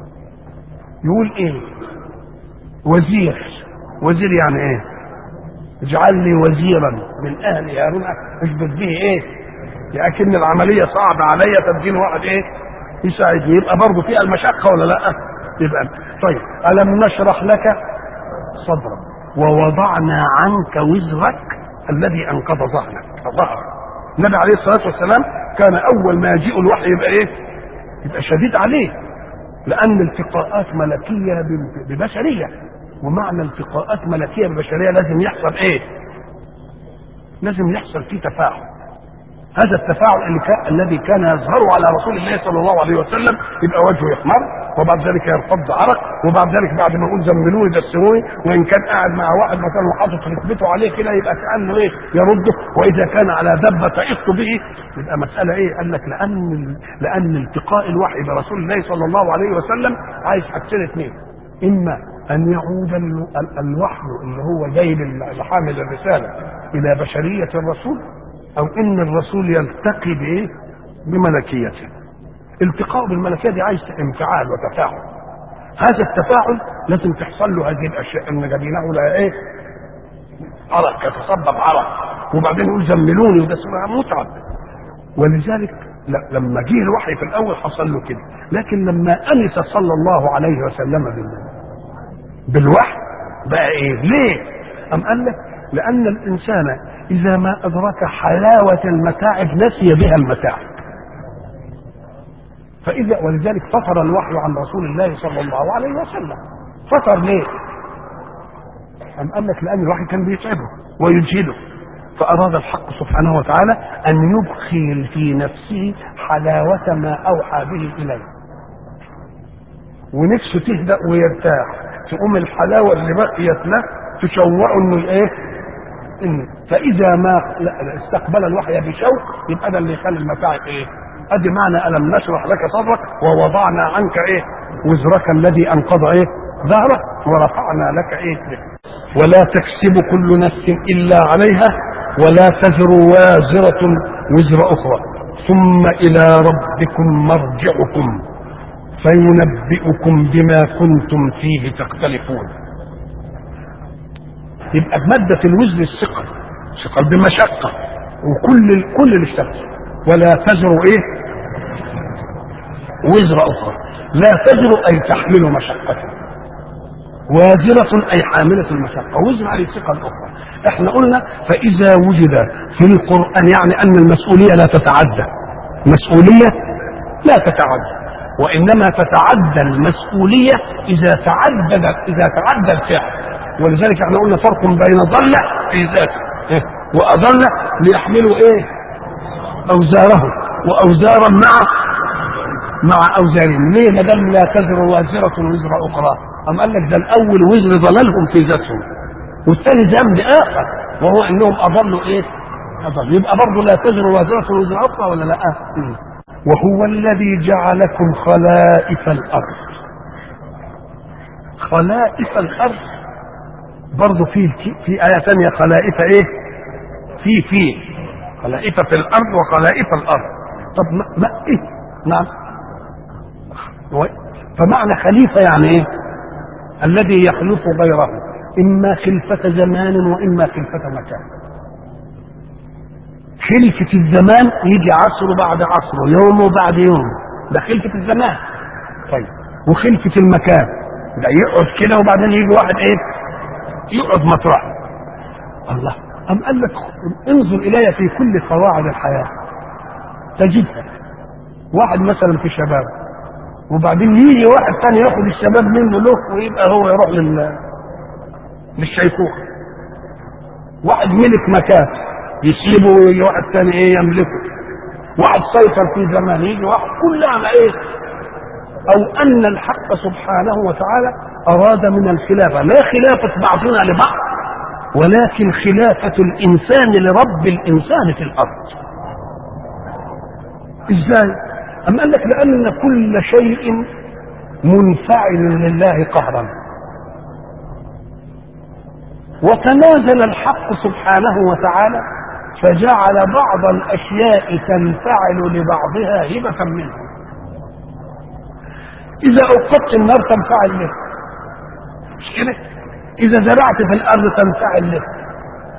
S1: يقول ايه وزير وزير يعني ايه اجعل لي وزيرا من اهل هارون اشبك به ايه لكن العمليه صعبه عليا تدين واحد ايه يساعدني يبقى برضه فيها المشقه ولا لا يبقى طيب الم نشرح لك صدرك ووضعنا عنك وزرك الذي انقض ظهرك ظهرك النبي عليه الصلاه والسلام كان اول ما يجيء الوحي يبقى ايه يبقى شديد عليه لان التقاءات ملكيه ببشريه ومعنى التقاءات ملكيه ببشريه لازم يحصل ايه لازم يحصل فيه تفاعل هذا التفاعل اللي كان الذي كان يظهر على رسول الله صلى الله عليه وسلم يبقى وجهه يحمر وبعد ذلك يرتد عرق وبعد ذلك بعد ما يقول زملوني دسموني وان كان قاعد مع واحد مثلا وحاطط ركبته عليه كده يبقى كانه ايه يرده واذا كان على دبه تئص به يبقى مساله ايه؟ قال لك لان لان التقاء الوحي برسول الله صلى الله عليه وسلم عايز حاجتين اثنين اما ان يعود الوحي اللي هو جاي لحامل الرساله الى بشريه الرسول او ان الرسول يلتقي بايه بملكيته التقاء بالملكيه دي عايز انفعال وتفاعل هذا التفاعل لازم تحصل له هذه الاشياء ان جبينه لا ايه عرق يتصبب عرق وبعدين يقول زملوني وده اسمها متعب ولذلك لما جه الوحي في الاول حصل له كده لكن لما انس صلى الله عليه وسلم بالوحي بقى ايه ليه ام قال لك لان الانسان إذا ما أدرك حلاوة المتاعب نسي بها المتاعب فإذا ولذلك فطر الوحي عن رسول الله صلى الله عليه وسلم فطر ليه؟ أم قال لك لأن الوحي كان بيتعبه ويجهده فأراد الحق سبحانه وتعالى أن يدخل في نفسه حلاوة ما أوحى به إليه ونفسه تهدأ ويرتاح تقوم الحلاوة اللي بقيت له تشوقه انه ايه إن فاذا ما استقبل الوحي بشوق يبقى ده اللي يخلي المتاعب ايه ادي معنى الم نشرح لك صدرك ووضعنا عنك ايه وزرك الذي انقض ايه ظهرك ورفعنا لك ايه ولا تكسب كل نفس الا عليها ولا تزر وازرة وزر اخرى ثم الى ربكم مرجعكم فينبئكم بما كنتم فيه تختلفون يبقى بمادة الوزن الثقل ثقل بمشقة وكل كل اللي اشتغل ولا تزر ايه وزر اخرى لا تزر اي تحمل مشقة وازرة اي حاملة المشقة وزر اي ثقل اخرى احنا قلنا فاذا وجد في القرآن يعني ان المسؤولية لا تتعدى مسؤولية لا تتعدى وانما تتعدى المسؤولية اذا تعدد اذا تعدى الفعل ولذلك احنا قلنا فرق بين ضل في ذاته إيه؟ واضل ليحملوا ايه اوزاره واوزارا مع مع اوزارهم ليه ما دام لا تزر وازره وزر اخرى ام قال لك ده الاول وزر ضلالهم في ذاتهم والثاني ذنب اخر وهو انهم اضلوا ايه اضل يبقى برضه لا تزر وازره وزر اخرى ولا لا وهو الذي جعلكم خلائف الارض خلائف الارض برضه في في آية ثانية خلائف إيه؟ في في خلائف في الأرض وخلائف الأرض طب ما, ما إيه؟ نعم فمعنى خليفة يعني إيه؟ الذي يخلف غيره إما خلفة زمان وإما خلفة مكان خلفة الزمان يجي عصر بعد عصر يوم بعد يوم ده خلفة الزمان طيب وخلفة المكان ده يقعد كده وبعدين يجي واحد ايه يقعد مطرحه الله أم قال لك انظر إلي في كل قواعد الحياة تجدها واحد مثلا في شباب وبعدين يجي واحد ثاني ياخد الشباب منه له ويبقى هو يروح لل للشيخوخة واحد ملك مكان يسيبه ويجي واحد ثاني ايه يملكه واحد سيطر في زمان يجي واحد كلها على ايه او ان الحق سبحانه وتعالى اراد من الخلافه لا خلافه بعضنا لبعض ولكن خلافه الانسان لرب الانسان في الارض ازاي ام قال لك لان كل شيء منفعل لله قهرا وتنازل الحق سبحانه وتعالى فجعل بعض الاشياء تنفعل لبعضها هبه منه اذا اوقدت النار تنفعل له مش كده اذا زرعت في الارض تنفعل له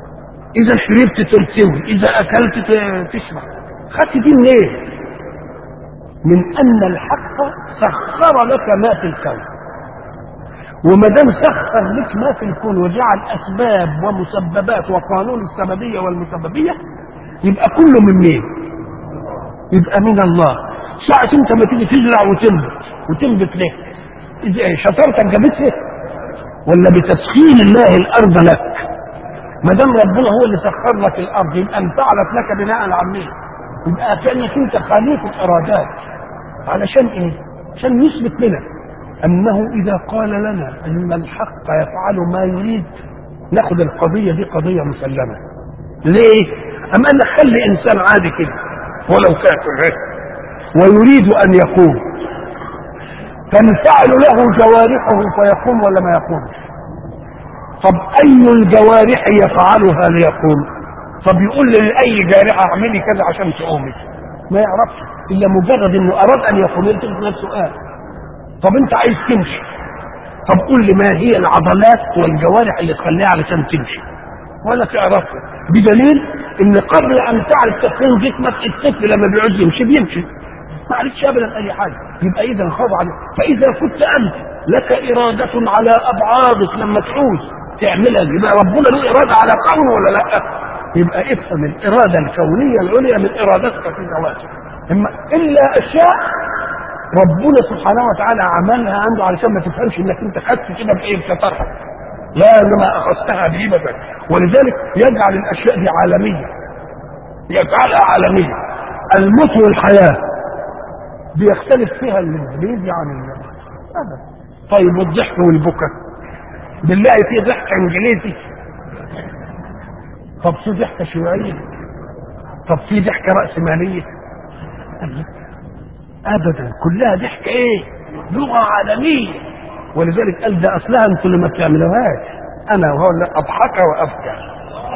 S1: اذا شربت ترتوي اذا اكلت ت- تشرب خدت دي منين من ان الحق سخر لك ما في الكون وما دام سخر لك ما في الكون وجعل اسباب ومسببات وقانون السببيه والمسببيه يبقى كله من مين؟ يبقى من الله ساعة انت ما تيجي تزرع وتنبت وتنبت ليه؟ إذا شطارتك جابتها ولا بتسخير الله الارض لك ما دام ربنا هو اللي سخر لك الارض يبقى انفعلت لك بناء على مين؟ يبقى كانك انت خليفه ارادات علشان ايه؟ عشان يثبت لنا انه اذا قال لنا ان الحق يفعل ما يريد ناخد القضيه دي قضيه مسلمه. ليه؟ اما انك خلي انسان عادي كده ولو كافر ويريد ان يقوم تنفعل له جوارحه فيقوم ولا ما يقومش؟ طب اي الجوارح يفعلها ليقوم؟ طب يقول لاي جارحه اعملي كذا عشان تقومي ما يعرفش الا مجرد انه اراد ان يقوم يلتفت نفسه قال طب انت عايز تمشي طب قول لي ما هي العضلات والجوارح اللي تخليها علشان تمشي ولا تعرفها بدليل ان قبل ان تعرف تكوين جسمك الطفل لما بيعوز يمشي بيمشي ما عرفتش ابدا اي حاجه يبقى اذا خاضع عليه فاذا كنت انت لك اراده على ابعادك لما تعوز تعملها يبقى ربنا له اراده على كون ولا لا يبقى افهم الاراده الكونيه العليا من ارادتك في ذواتك اما الا اشياء ربنا سبحانه وتعالى عملها عنده علشان ما تفهمش انك انت خدت كده بايه بشطارها لا لما اخذتها بهبتك ولذلك يجعل الاشياء دي عالميه يجعلها عالميه الموت والحياه بيختلف فيها الانجليزي عن ال- ابدا طيب والضحك والبكاء بالله في ضحك انجليزي طب في ضحكه شيوعيه طب في ضحكه راسماليه ابدا كلها ضحك ايه لغه عالميه ولذلك قال ده اصلها انتوا اللي ما بتعملوهاش انا وهو اللي اضحك وابكى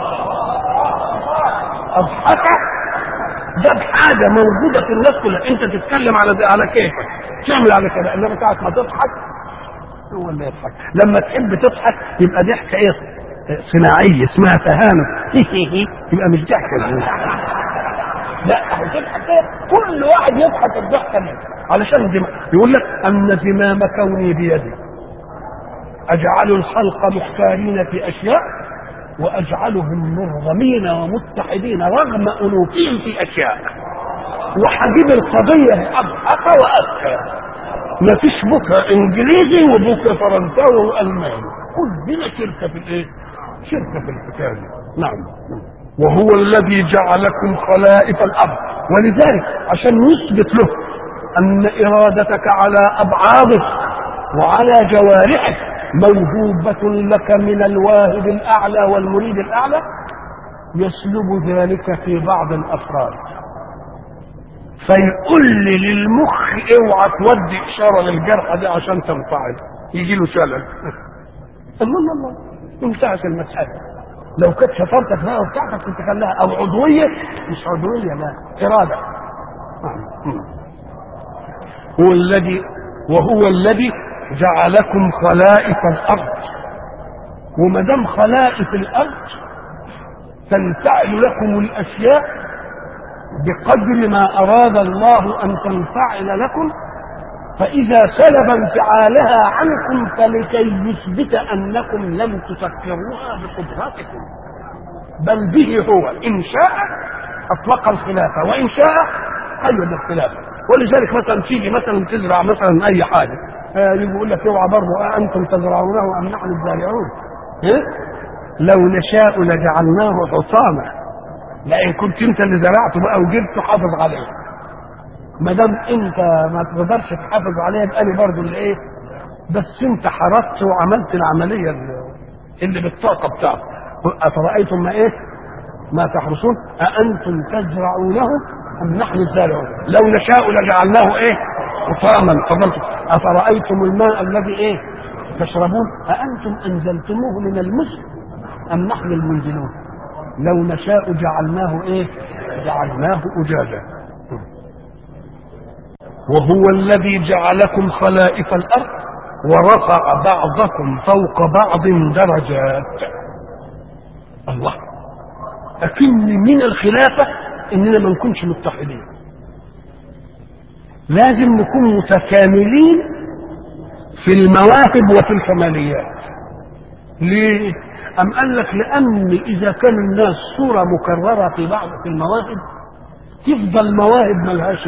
S1: اضحك ده بحاجه موجوده في الناس كلها انت تتكلم على على كيفك تعمل على كده انما ساعه ما تضحك هو اللي يضحك لما تحب تضحك يبقى ضحكه ايه صناعيه اسمها تهانه يبقى مش ضحكه لا هتضحك كده كل واحد يضحك الضحكه دي علشان دم... يقول لك ان زمام كوني بيدي اجعل الخلق محتارين في اشياء واجعلهم مرغمين ومتحدين رغم انوفهم في اشياء وهجيب القضيه اضحك وابكى ما فيش بكره انجليزي وبكره فرنساوي والماني كلنا شركه في الايه؟ شركه في الحكايه دي. نعم وهو الذي جعلكم خلائف الارض ولذلك عشان يثبت له ان ارادتك على ابعادك وعلى جوارحك موهوبة لك من الواهب الأعلى والمريد الأعلى يسلب ذلك في بعض الأفراد فيقول لي للمخ اوعى تودي إشارة للجرح دي عشان تنفعل يجي له شلل الله الله الله انتهت المسألة لو كانت شطارتك بقى وبتاعتك كنت خلاها أو عضوية مش عضوية لا إرادة هو الذي وهو الذي جعلكم خلائف الارض وما دام خلائف الارض تنفعل لكم الاشياء بقدر ما اراد الله ان تنفعل لكم فاذا سلب انفعالها عنكم فلكي يثبت انكم لم تسكروها بقدرتكم بل به هو ان شاء اطلق الخلافه وان شاء قيد الخلافه ولذلك مثلا تيجي مثلا تزرع مثلا اي حاجه يجي يقول لك اوعى برضه انتم تزرعونه ام نحن الزارعون إيه؟ لو نشاء لجعلناه حطاما لان كنت انت اللي زرعته بقى وجبته حافظ عليه ما دام انت ما تقدرش تحافظ عليه يبقى انا برضه اللي ايه بس انت حرصت وعملت العمليه اللي, اللي بالطاقه بتاعته افرايتم ما ايه ما تحرسون أأنتم تزرعونه أم نحن الزارعون لو نشاء لجعلناه إيه حطاما فضلت أفرأيتم الماء الذي إيه تشربون أأنتم أنزلتموه من المزن أم نحن المنزلون لو نشاء جعلناه إيه جعلناه أجاجا وهو الذي جعلكم خلائف الأرض ورفع بعضكم فوق بعض درجات الله أكن من الخلافة إننا ما نكونش متحدين لازم نكون متكاملين في المواهب وفي الكماليات ليه؟ أم قال لك لأن إذا كان الناس صورة مكررة في بعض في المواهب تفضل مواهب ملهاش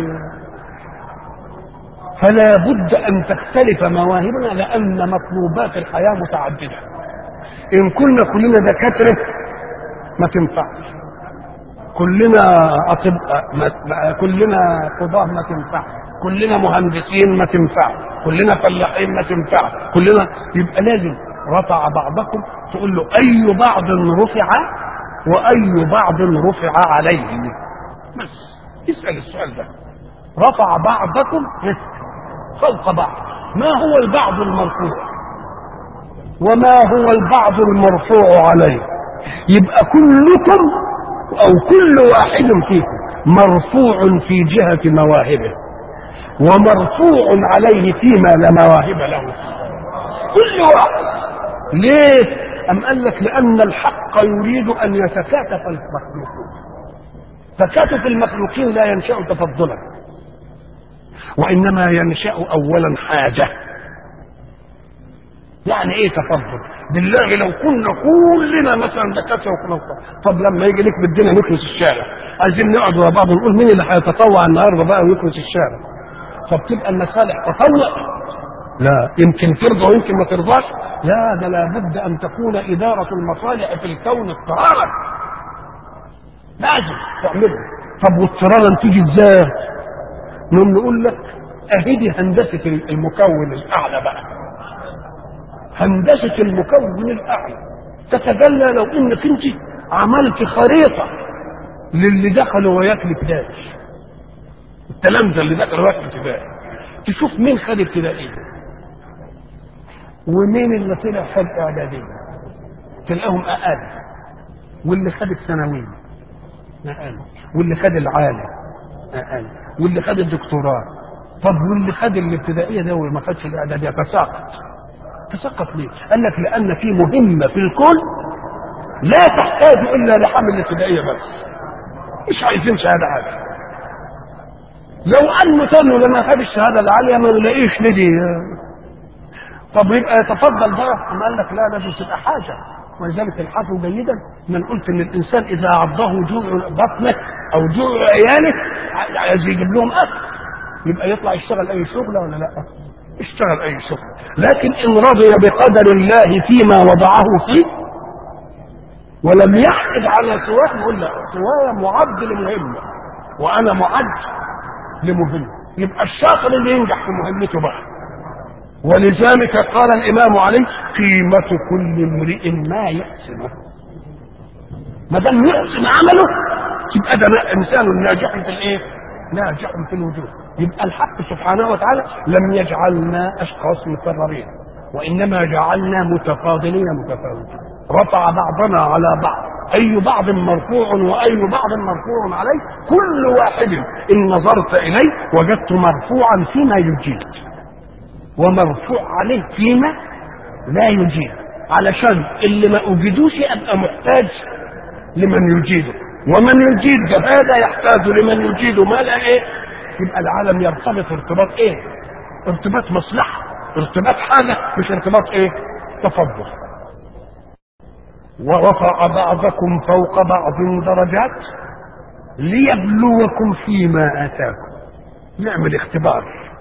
S1: فلا بد أن تختلف مواهبنا لأن مطلوبات الحياة متعددة إن كنا كلنا دكاترة ما تنفعش كلنا أطباء ما كلنا قضاة ما تنفعش كلنا مهندسين ما تنفعش كلنا فلاحين ما تنفعش كلنا يبقى لازم رفع بعضكم تقول له أي بعض رفع وأي بعض رفع عليه بس اسأل السؤال ده رفع بعضكم فوق بعض ما هو البعض المرفوع وما هو البعض المرفوع عليه يبقى كلكم او كل واحد فيكم مرفوع في جهة مواهبه ومرفوع عليه فيما لا مواهب له كل واحد ليه أم قال لك لأن الحق يريد أن يتكاتف المخلوقون تكاتف المخلوقين لا ينشأ تفضلا وإنما ينشأ أولا حاجة يعني ايه تفضل بالله لو كنا كلنا مثلا دكاتره وكنا طب لما يجي لك بدنا نكنس الشارع عايزين نقعد ورا بعض ونقول مين اللي هيتطوع النهارده بقى ويكنس الشارع فبتبقى المصالح تطوع لا يمكن ترضى ويمكن ما ترضاش لا ده لابد ان تكون اداره المصالح في الكون اضطرارا لازم تعملها طب واضطرارا تيجي ازاي؟ نقوم نقول لك اهدي هندسه المكون الاعلى بقى هندسه المكون الاعلى تتجلى لو انك انت عملت خريطه للي دخلوا وياك الابتدائي التلامذه اللي دخلوا وياك الابتدائي تشوف مين خد ابتدائيه ومين اللي طلع خد اعداديه تلاقيهم اقل واللي خد الثانويه اقل واللي خد العالي اقل واللي خد الدكتوراه طب واللي خد الابتدائيه ده وما خدش الاعداديه تساقط تسقط ليه؟ قال لك لأن في مهمة في الكون لا تحتاج إلا لحمل الابتدائية بس. مش عايزين شهادة عالية. لو أنه تنه لما خد الشهادة العالية ما نلاقيش لدي طب يبقى يتفضل بقى أم قال لك لا لازم تبقى حاجة ولذلك الحافظ جيدا من قلت ان الانسان اذا عضه جوع بطنه او جوع عياله عايز يجيب لهم اكل يبقى يطلع يشتغل اي شغله ولا لا؟ اشتغل اي شغل لكن ان رضي بقدر الله فيما وضعه فيه ولم يحقد على سواه يقول لا سوايا معد لمهمه وانا معد لمهمه يبقى الشاطر اللي ينجح في مهمته بقى ولذلك قال الامام علي قيمه كل امرئ ما يحسنه ما دام يحسن عمله يبقى ده انسان ناجح في الايه؟ ناجح في الوجود يبقى الحق سبحانه وتعالى لم يجعلنا اشخاص مكررين وانما جعلنا متفاضلين متفاوتين رفع بعضنا على بعض اي بعض مرفوع واي بعض مرفوع عليه كل واحد ان نظرت اليه وجدت مرفوعا فيما يجيد ومرفوع عليه فيما لا يجيد علشان اللي ما اوجدوش ابقى محتاج لمن يجيده ومن يجيد هذا يحتاج لمن يجيد ما لا ايه يبقى العالم يرتبط ارتباط ايه ارتباط مصلحة ارتباط حاجة مش ارتباط ايه تفضل ورفع بعضكم فوق بعض درجات ليبلوكم فيما اتاكم يعمل اختبار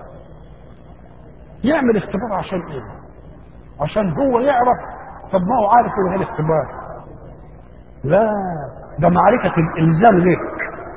S1: يعمل اختبار عشان ايه عشان هو يعرف طب ما هو عارف ان الاختبار لا ده معرفة الالزام لك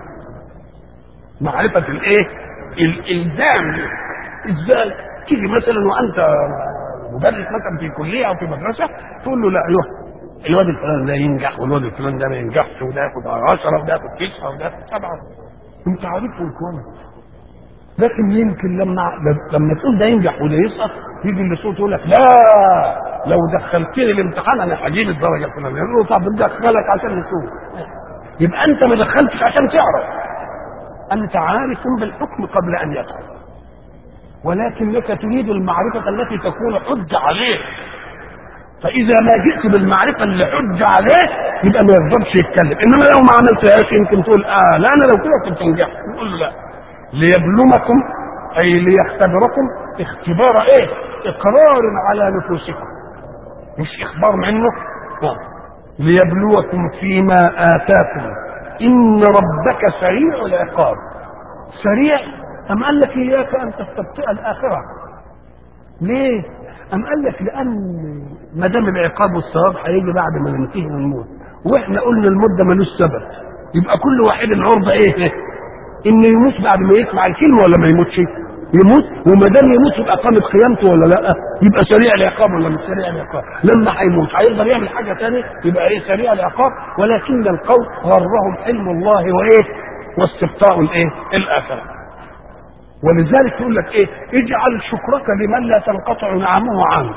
S1: معرفة الايه الالزام لك ازاي تيجي مثلا وانت مدرس مثلا في كلية او في مدرسة تقول له لا يوه الواد الفلان ده ينجح والواد الفلان ده ما ينجحش وده ياخد 10 وده ياخد 9 وده ياخد 7 انت عارفه كويس لكن يمكن لما لما تقول ده ينجح وده يسقط يجي اللي صوت يقول لك لا لو دخلتني الامتحان انا هجيب الدرجه الفلانيه يقول له طب ندخلك عشان نشوف يبقى انت ما دخلتش عشان تعرف انت عارف بالحكم قبل ان يدخل ولكنك تريد المعرفه التي تكون حجه عليه فاذا ما جئت بالمعرفه اللي حجه عليه يبقى ما يقدرش يتكلم انما لو ما عملتهاش يمكن تقول اه لا انا لو كده كنت نجحت نقول له لا ليبلوكم اي ليختبركم اختبار ايه اقرار على نفوسكم مش اخبار منه آه. ليبلوكم فيما اتاكم ان ربك سريع العقاب سريع ام قال لك اياك ان تستبطئ الاخره ليه ام قال لك لان ما دام العقاب والثواب هيجي بعد ما ننتهي ونموت واحنا قلنا الموت ده ملوش سبب يبقى كل واحد عرضه ايه ان يموت بعد ما يسمع الكلمه ولا ما يموتش يموت وما دام يموت يبقى قامت قيامته ولا لا يبقى سريع العقاب ولا مش سريع العقاب لما هيموت هيقدر يعمل حاجه ثانيه يبقى ايه سريع العقاب ولكن القول غرهم حلم الله وايه واستبطاء الايه الاخره ولذلك يقول لك ايه اجعل شكرك لمن لا تنقطع نعمه عنك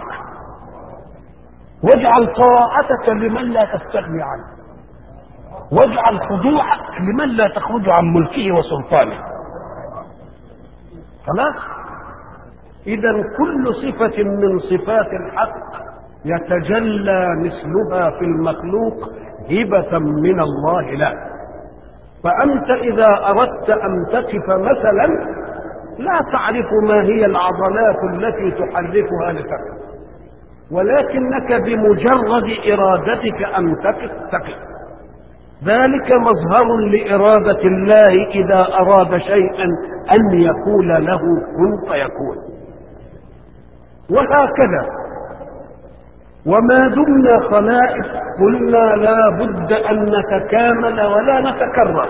S1: واجعل طاعتك لمن لا تستغني عنه واجعل خضوعك لمن لا تخرج عن ملكه وسلطانه خلاص اذا كل صفه من صفات الحق يتجلى مثلها في المخلوق هبه من الله له فانت اذا اردت ان تقف مثلا لا تعرف ما هي العضلات التي تحركها لتقف ولكنك بمجرد ارادتك ان تقف تقف ذلك مظهر لإرادة الله إذا أراد شيئا أن يقول له كن فيكون وهكذا وما دمنا خلائق قلنا لا بد أن نتكامل ولا نتكرر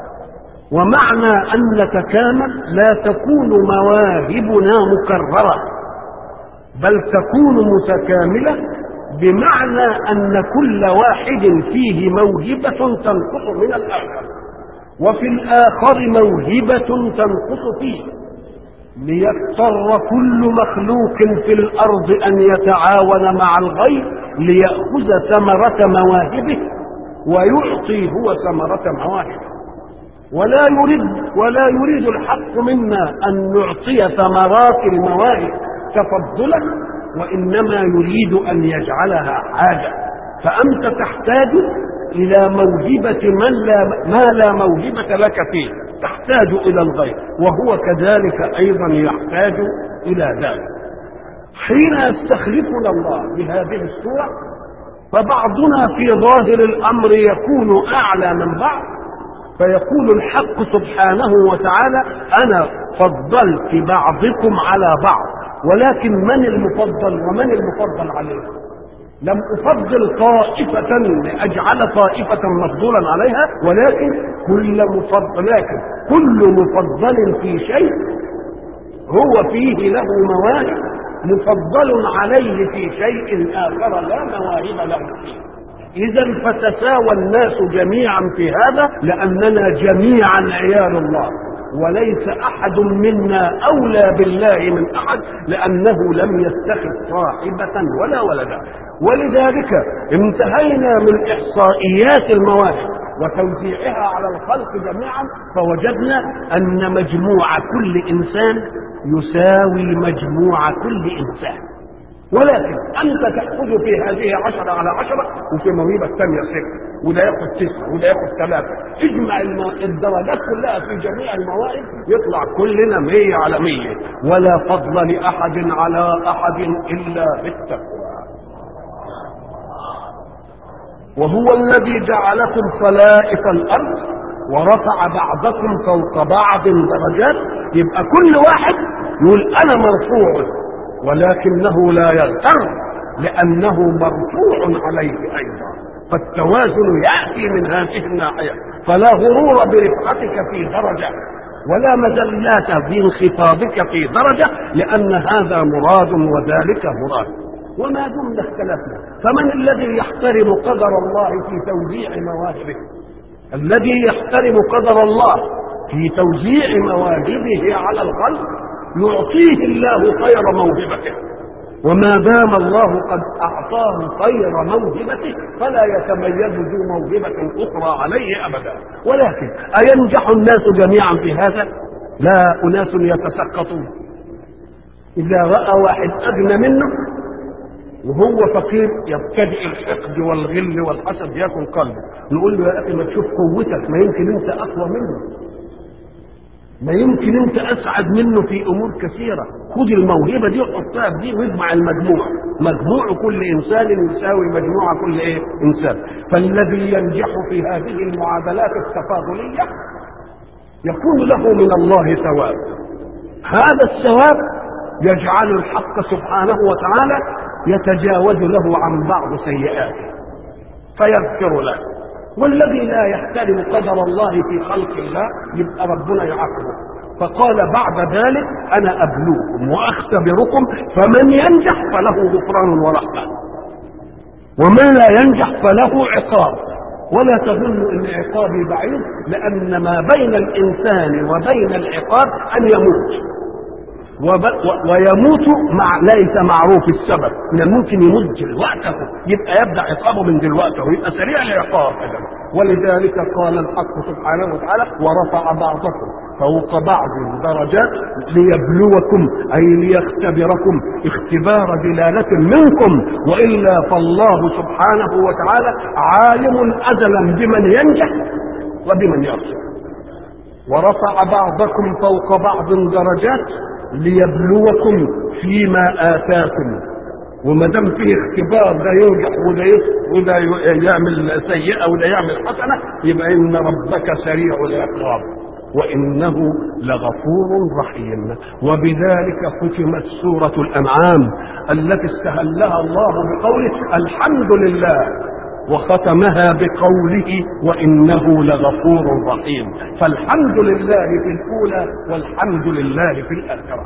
S1: ومعنى أن نتكامل لا تكون مواهبنا مكررة بل تكون متكاملة بمعنى أن كل واحد فيه موهبة تنقص من الآخر وفي الآخر موهبة تنقص فيه ليضطر كل مخلوق في الأرض أن يتعاون مع الغير ليأخذ ثمرة مواهبه ويعطي هو ثمرة مواهبه ولا يريد ولا يريد الحق منا أن نعطي ثمرات المواهب تفضلا وإنما يريد أن يجعلها حاجة فأنت تحتاج إلى موهبة من لا ما لا موهبة لك فيه تحتاج إلى الغير وهو كذلك أيضا يحتاج إلى ذلك حين يستخلفنا الله بهذه الصورة فبعضنا في ظاهر الأمر يكون أعلى من بعض فيقول الحق سبحانه وتعالى أنا فضلت بعضكم على بعض ولكن من المفضل ومن المفضل عليه لم أفضل طائفة لأجعل طائفة مفضولا عليها ولكن كل مفضل لكن كل مفضل في شيء هو فيه له مواهب مفضل عليه في شيء آخر لا مواهب له فيه إذا فتساوى الناس جميعا في هذا لأننا جميعا عيال الله وليس احد منا اولى بالله من احد لانه لم يتخذ صاحبه ولا ولدا ولذلك انتهينا من احصائيات المواهب وتوزيعها على الخلق جميعا فوجدنا ان مجموع كل انسان يساوي مجموع كل انسان ولكن انت تاخذ في هذه عشرة على عشرة وفي موهبة الثانية صفر وده ياخد تسعة وده ياخد ثلاثة اجمع الدرجات كلها في جميع الموائد يطلع كلنا مية على مية ولا فضل لأحد على أحد إلا بالتقوى وهو الذي جعلكم خلائف الأرض ورفع بعضكم فوق بعض درجات يبقى كل واحد يقول أنا مرفوع ولكنه لا يغتر لأنه مرفوع عليه أيضا فالتوازن يأتي من هذه الناحية فلا غرور برفعتك في درجة ولا مزلات في انخفاضك في درجة لأن هذا مراد وذلك مراد وما دمنا اختلفنا فمن الذي يحترم قدر الله في توزيع مواهبه الذي يحترم قدر الله في توزيع مواهبه على الخلق يعطيه الله خير موهبته وما دام الله قد اعطاه خير موهبته فلا يتميز ذو موهبه اخرى عليه ابدا ولكن اينجح الناس جميعا في هذا لا اناس يتسقطون اذا راى واحد ادنى منه وهو فقير يبتدئ الحقد والغل والحسد ياكل قلبه نقول له يا اخي ما تشوف قوتك ما يمكن انت اقوى منه ما يمكن انت اسعد منه في امور كثيره خد الموهبه دي وحطها في دي واجمع المجموع مجموع كل انسان يساوي مجموع كل ايه انسان فالذي ينجح في هذه المعادلات التفاضليه يكون له من الله ثواب هذا الثواب يجعل الحق سبحانه وتعالى يتجاوز له عن بعض سيئاته فيغفر له والذي لا يحترم قدر الله في خلق الله يبقى ربنا يعاقبه فقال بعد ذلك انا ابلوكم واختبركم فمن ينجح فله غفران ورحمه ومن لا ينجح فله عقاب ولا تظن ان عقابي بعيد لان ما بين الانسان وبين العقاب ان يموت وب... و... ويموت مع ليس معروف السبب من الممكن يموت دلوقته يبقى يبدا عقابه من دلوقته ويبقى سريع العقاب ولذلك قال الحق سبحانه وتعالى ورفع بعضكم فوق بعض درجات ليبلوكم اي ليختبركم اختبار دلاله منكم والا فالله سبحانه وتعالى عالم ازلا بمن ينجح وبمن يرسل ورفع بعضكم فوق بعض درجات ليبلوكم فيما آتاكم وما دام فيه اختبار ده ينجح وده وده يعمل سيئة وده يعمل حسنة يبقى إن ربك سريع العقاب وإنه لغفور رحيم وبذلك ختمت سورة الأنعام التي استهلها الله بقوله الحمد لله وختمها بقوله وانه لغفور رحيم فالحمد لله في الاولى والحمد لله في الاخره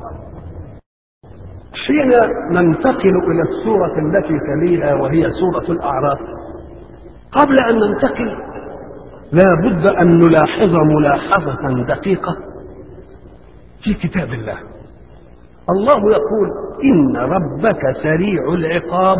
S1: حين ننتقل الى السوره التي تليها وهي سوره الاعراف قبل ان ننتقل لا بد ان نلاحظ ملاحظه دقيقه في كتاب الله الله يقول ان ربك سريع العقاب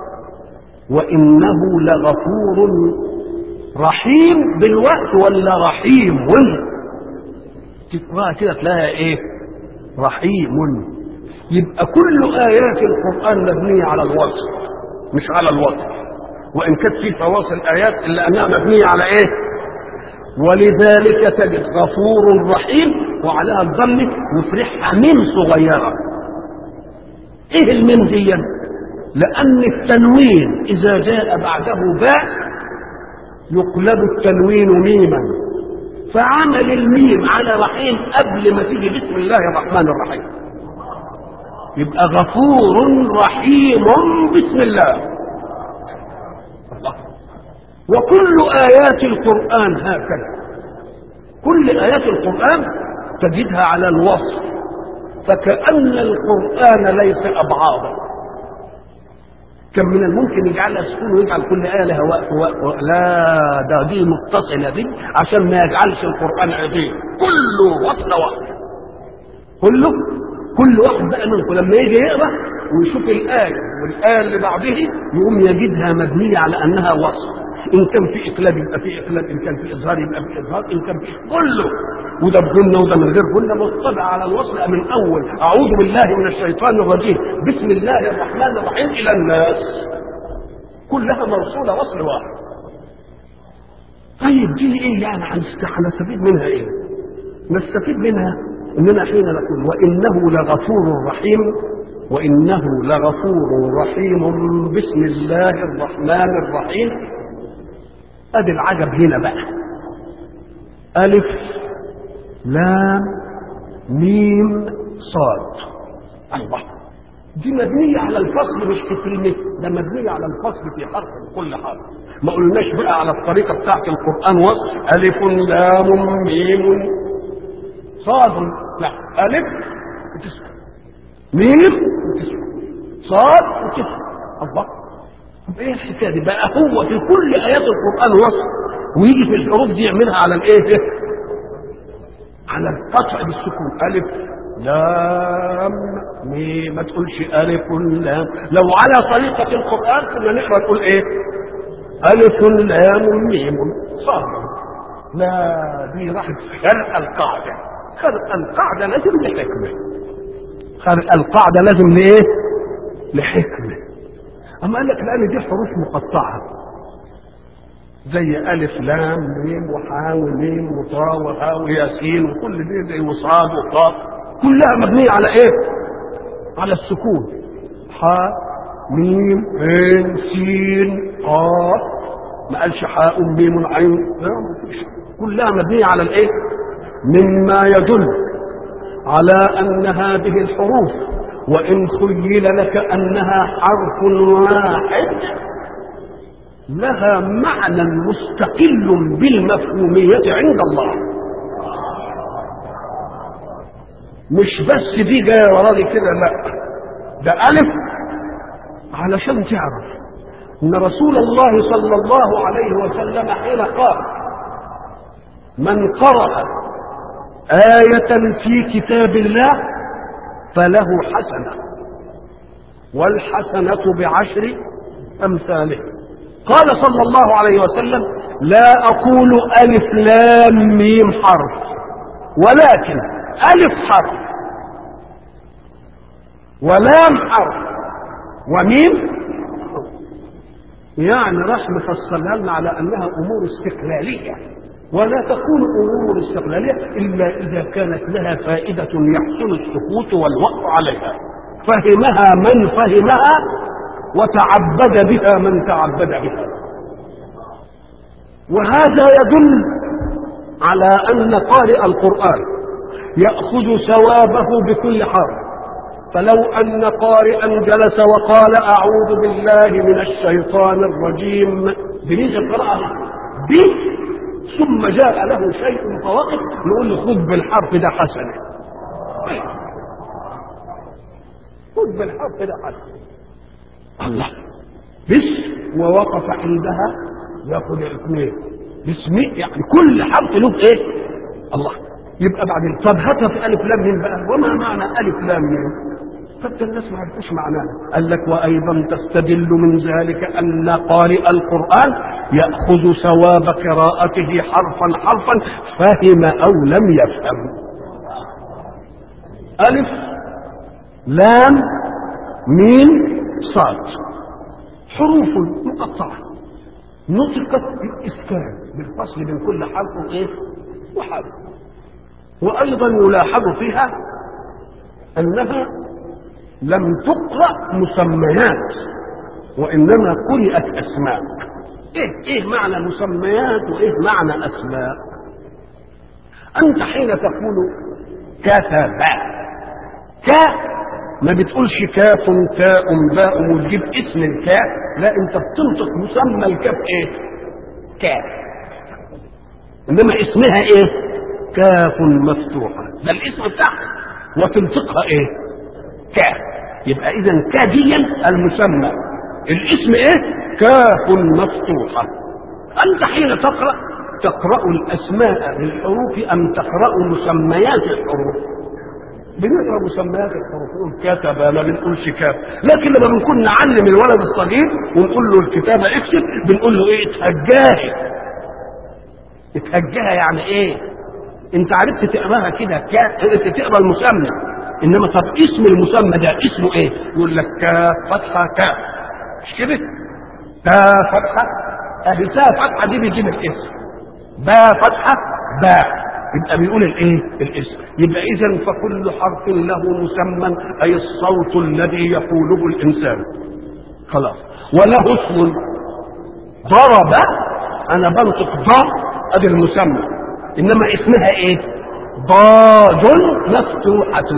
S1: وانه لغفور رحيم بالوقت ولا رحيم تقراها كده تلاقيها ايه رحيم يبقى كل ايات القران مبنيه على الوصف مش على الوصف وان كانت في فواصل ايات الا انها مبنيه على ايه ولذلك تجد غفور رحيم وعليها الضم وفرحها ميم صغيره ايه الميم دي لأن التنوين إذا جاء بعده باء يقلب التنوين ميما فعمل الميم على رحيم قبل ما تيجي بسم الله الرحمن الرحيم يبقى غفور رحيم بسم الله الله وكل آيات القرآن هكذا كل آيات القرآن تجدها على الوصف فكأن القرآن ليس أبعاضا كان من الممكن يجعلها سكون ويجعل كل آية لها وقت وقت لا ده دي متصلة دي عشان ما يجعلش القرآن عظيم كله وصل وقت كله كل واحد بقى منكم لما يجي يقرا ويشوف الآية والآية اللي بعده يقوم يجدها مبنية على أنها وصف إن كان في إقلاب يبقى في إقلاب إن كان في إظهار يبقى في إظهار إن كان في كله وده بجنة وده من غير جنة مطبع على الوصل من أول أعوذ بالله من الشيطان الرجيم بسم الله الرحمن الرحيم إلى الناس كلها موصولة وصل واحد طيب دي إيه يعني هنستفيد منها إيه؟ نستفيد منها إننا حين نقول وإنه لغفور رحيم وإنه لغفور رحيم بسم الله الرحمن الرحيم ادي العجب هنا بقى الف لام ميم صاد الله دي مبنية على الفصل مش في كلمة ده مبنية على الفصل في حرف كل حرف ما قلناش بقى على الطريقة بتاعت القرآن وصف ألف لام ميم صاد لا ألف وتسكن ميم وتسكن صاد وتسكن الله ايه الحكايه دي بقى هو في كل ايات القران وصف ويجي في الحروف دي يعملها على الايه على القطع بالسكون الف لام ميم ما تقولش الف لام لو على طريقه القران كنا نقرا تقول ايه الف لام ميم صاد لا دي راحت خرق القاعده خرق القاعده لازم لحكمه خرق القاعده لازم لايه لحكمه أما قال لك لأن دي حروف مقطعة زي ألف لام ميم وحاء وميم وطاء وهاء وياسين وكل دي زي وصاد وقاف كلها مبنية على إيه؟ على السكون حاء ميم عين سين قاف ما قالش حاء ميم عين لا مفيش كلها مبنية على الإيه؟ مما يدل على أن هذه الحروف وإن خيل لك أنها حرف واحد لها معنى مستقل بالمفهومية عند الله مش بس دي جاية ورا دي كده لا ده ألف علشان تعرف أن رسول الله صلى الله عليه وسلم حين قال من قرأ آية في كتاب الله فله حسنة والحسنة بعشر أمثالها قال صلى الله عليه وسلم لا أقول ألف لام ميم حرف ولكن ألف حرف ولام حرف وميم يعني راح مفصلها لنا على أنها أمور استقلالية ولا تكون أمور استقلالية إلا إذا كانت لها فائدة يحسن السكوت والوقف عليها فهمها من فهمها وتعبد بها من تعبد بها وهذا يدل على أن قارئ القرآن يأخذ ثوابه بكل حرف فلو أن قارئا جلس وقال أعوذ بالله من الشيطان الرجيم بنية القراءة به ثم جاء له شيء فوقف نقول له خذ بالحرف ده حسنة خذ بالحرف ده حسنة الله بس ووقف عندها ياخذ الاثنين بسم يعني كل حرف له ايه الله يبقى بعدين طب هاتها في الف لام ميم بقى وما معنى الف لام ميم طب الناس ما عرفوش معناها قال لك وايضا تستدل من ذلك ان قارئ القران ياخذ ثواب قراءته حرفا حرفا فهم او لم يفهم الف لام ميم صاد حروف مقطعة نطقت بالإسكان بالفصل بين كل حرف وإيه؟ وحرف وأيضا يلاحظ فيها أنها لم تقرأ مسميات وإنما قرأت أسماء إيه إيه معنى مسميات وإيه معنى أسماء أنت حين تقول كتب ك ما بتقولش كاف تاء باء وتجيب اسم الكاف لا انت بتنطق مسمى الكاف ايه كاف انما اسمها ايه كاف مفتوحة ده الاسم بتاعها وتنطقها ايه كاف يبقى اذا كاديا المسمى الاسم ايه كاف مفتوحة انت حين تقرأ تقرأ الاسماء للحروف ام تقرأ مسميات الحروف بنقرا مسميات الحروف نقول كتب ما بنقولش كاف لكن لما بنكون نعلم الولد الصغير ونقول له الكتابه اكتب بنقول له ايه اتهجاهي اتهجاها يعني ايه انت عرفت تقراها كده انت تقرا المسمى انما طب اسم المسمى ده اسمه ايه يقول لك كاف فتحه كاف مش كده كاف فتحه اهي تاء فتحه دي بيجيب الاسم باء فتحه باء يبقى بيقول الايه الاسم يبقى اذا فكل حرف له مسمى اي الصوت الذي يقوله الانسان خلاص وله اسم ضرب انا بنطق ضا ادي المسمى انما اسمها ايه ضاد مفتوحة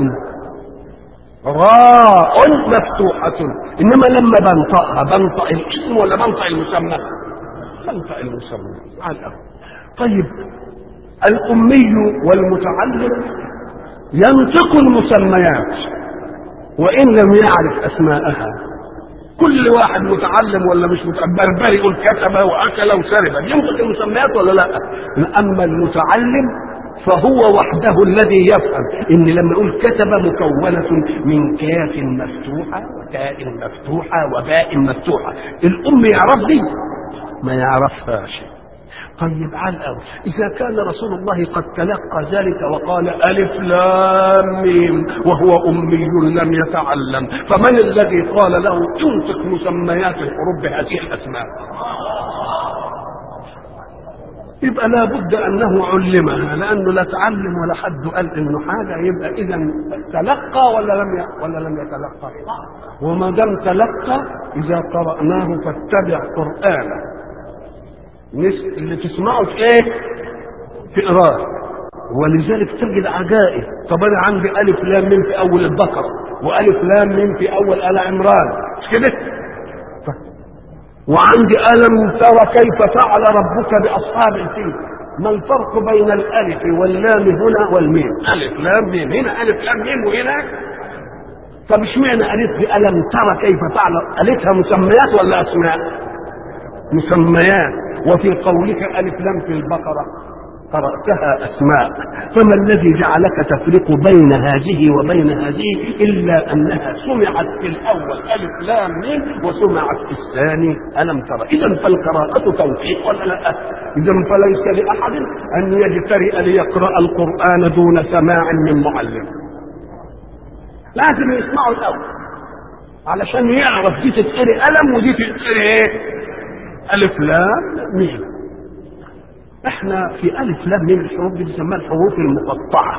S1: راء مفتوحة انما لما بنطقها بنطق الاسم ولا بنطق المسمى بنطق المسمى على الأول. طيب الأمي والمتعلم ينطق المسميات وإن لم يعرف أسماءها كل واحد متعلم ولا مش متعلم بربري يقول كتب وأكل وشرب ينطق المسميات ولا لا أما المتعلم فهو وحده الذي يفهم ان لما يقول كتب مكونة من كاف مفتوحة وتاء مفتوحة وباء مفتوحة الأم يعرف دي ما يعرفهاش طيب على الأول إذا كان رسول الله قد تلقى ذلك وقال ألف لام ميم وهو أمي لم يتعلم فمن الذي قال له انطق مسميات الحروف بهذه الأسماء يبقى لابد انه علمها لانه لا تعلم ولا حد قال انه حاجه يبقى اذا تلقى ولا لم ي... ولا لم يتلقى وما دام تلقى اذا قراناه فاتبع قرانه نس... اللي تسمعه في ايه؟ في قراءه ولذلك تجد عجائب طب انا عندي الف لام ميم في اول البقره والف لام ميم في اول ال عمران مش كده؟ وعندي ألم ترى كيف فعل ربك بأصحاب الفيل ما الفرق بين الألف واللام هنا والميم ألف لام ميم هنا ألف لام ميم وهنا طب اشمعنى ألف بألم ترى كيف فعل ألفها مسميات ولا أسماء مسميات وفي قولك ألف لام في البقرة قرأتها أسماء فما الذي جعلك تفرق بين هذه وبين هذه إلا أنها سمعت في الأول ألف لام ميم وسمعت في الثاني ألم ترى إذا فالقراءة توفيق ولا لا إذا فليس لأحد أن يجترئ ليقرأ القرآن دون سماع من معلم لازم يسمعوا الأول علشان يعرف دي تتقري ألم ودي تتقري إيه ألف لام ميم احنا في الف لام ميم الحروف دي بنسميها الحروف المقطعه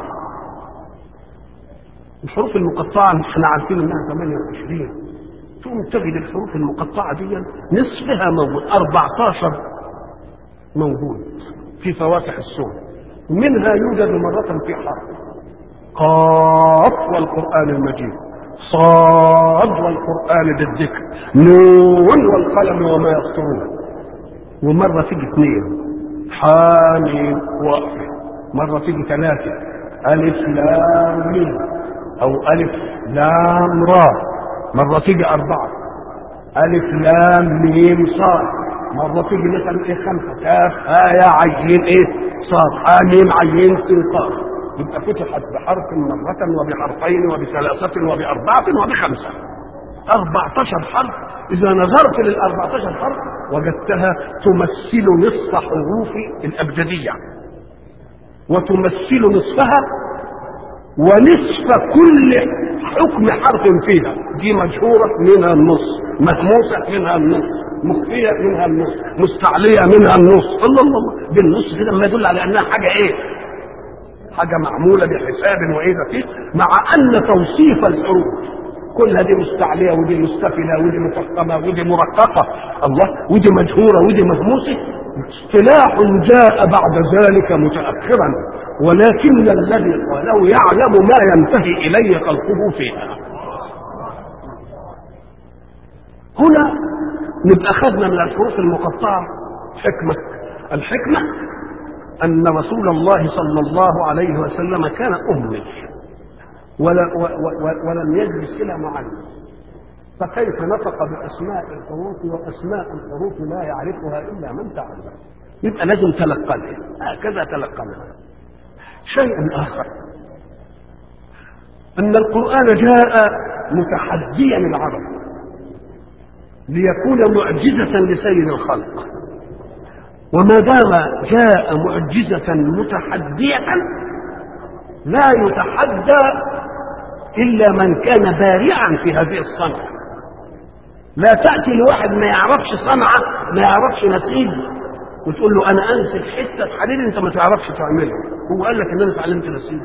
S1: الحروف المقطعه احنا عارفين انها 28 تقوم تجد الحروف المقطعه دي نصفها موجود 14 موجود في فواتح السور منها يوجد مرة في حرف قاف والقرآن المجيد صاد والقرآن بالذكر نون والقلم وما يسطرون ومرة تيجي اثنين حاميم واقفة مرة تيجي ثلاثة ألف لام ميم أو ألف لام را مرة تيجي أربعة ألف لام ميم صاد مرة تيجي مثلا إيه خمسة كاف آية عين إيه صاد حاميم عين سنقاف يبقى فتحت بحرف مرة وبحرفين وبثلاثة وبأربعة وبخمسة 14 حرف إذا نظرت لل 14 حرف وجدتها تمثل نصف حروف الأبجدية وتمثل نصفها ونصف كل حكم حرف فيها دي مجهورة منها النص مهموسة منها النص مخفية منها النص مستعلية منها النص الله الله الله بالنص كده ما يدل على انها حاجة ايه حاجة معمولة بحساب وإيه فيه مع أن توصيف الحروف كلها دي مستعلية ودي مستفلة ودي مفخمة ودي مرققة الله ودي مجهورة ودي مهموسة اصطلاح جاء بعد ذلك متأخرا ولكن الذي قاله يعلم ما ينتهي إليه خلقه فيها هنا نبقى أخذنا من الحروف المقطعة حكمة الحكمة أن رسول الله صلى الله عليه وسلم كان أمي ولا و و ولم يجلس إلى معلم فكيف نطق بأسماء الحروف وأسماء الحروف لا يعرفها إلا من تعلم يبقى لازم تلقنها هكذا تلقنها شيء آخر أن القرآن جاء متحديا العرب ليكون معجزة لسيد الخلق وما دام جاء معجزة متحدية لا يتحدى إلا من كان بارعا في هذه الصنعة لا تأتي لواحد ما يعرفش صنعة ما يعرفش نسيج وتقول له أنا أمسك حتة حديد أنت ما تعرفش تعملها هو قال لك إن أنا اتعلمت نسيج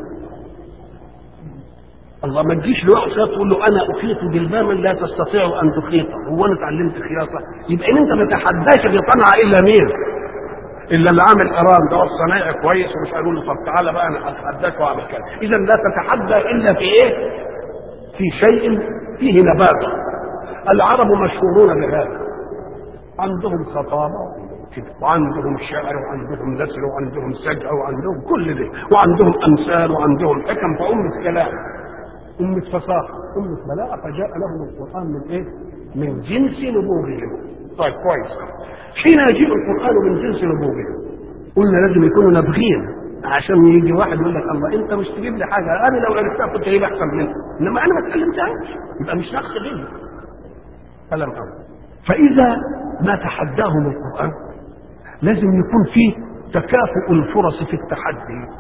S1: الله ما تجيش لواحد تقول له انا اخيط جلباما لا تستطيع ان تخيطه هو انا اتعلمت خياطه يبقى ان انت ما تحداش اللي صنع الا مين الا اللي عامل ارام ده الصنايعي كويس ومش هيقول له طب تعالى بقى انا اتحداك واعمل كذا اذا لا تتحدى الا في ايه في شيء فيه نباته العرب مشهورون بهذا عندهم خطابه وعندهم شعر وعندهم نثر وعندهم سجع وعندهم كل ده وعندهم امثال وعندهم حكم فأمة كلام أمة فصاحة أمة بلاغة فجاء لهم القرآن من إيه؟ من جنس نبوغهم طيب كويس حين يجيء القرآن من جنس نبوغهم قلنا لازم يكونوا نابغين عشان يجي واحد يقول لك الله انت مش تجيب لي حاجه انا لو عرفتها كنت اجيب احسن منها انما انا ما اتكلمتهاش يبقى مش نقص مني كلام أول فاذا ما تحداهم القران لازم يكون فيه تكافؤ الفرص في التحدي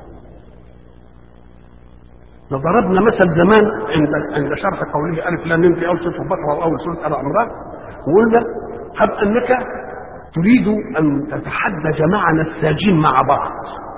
S1: لو ضربنا مثل زمان عند عند شرح قوله الف لام ميم في اول سوره البقره واول سوره ال عمران وقلنا هب انك تريد ان تتحدى جماعه نساجين مع بعض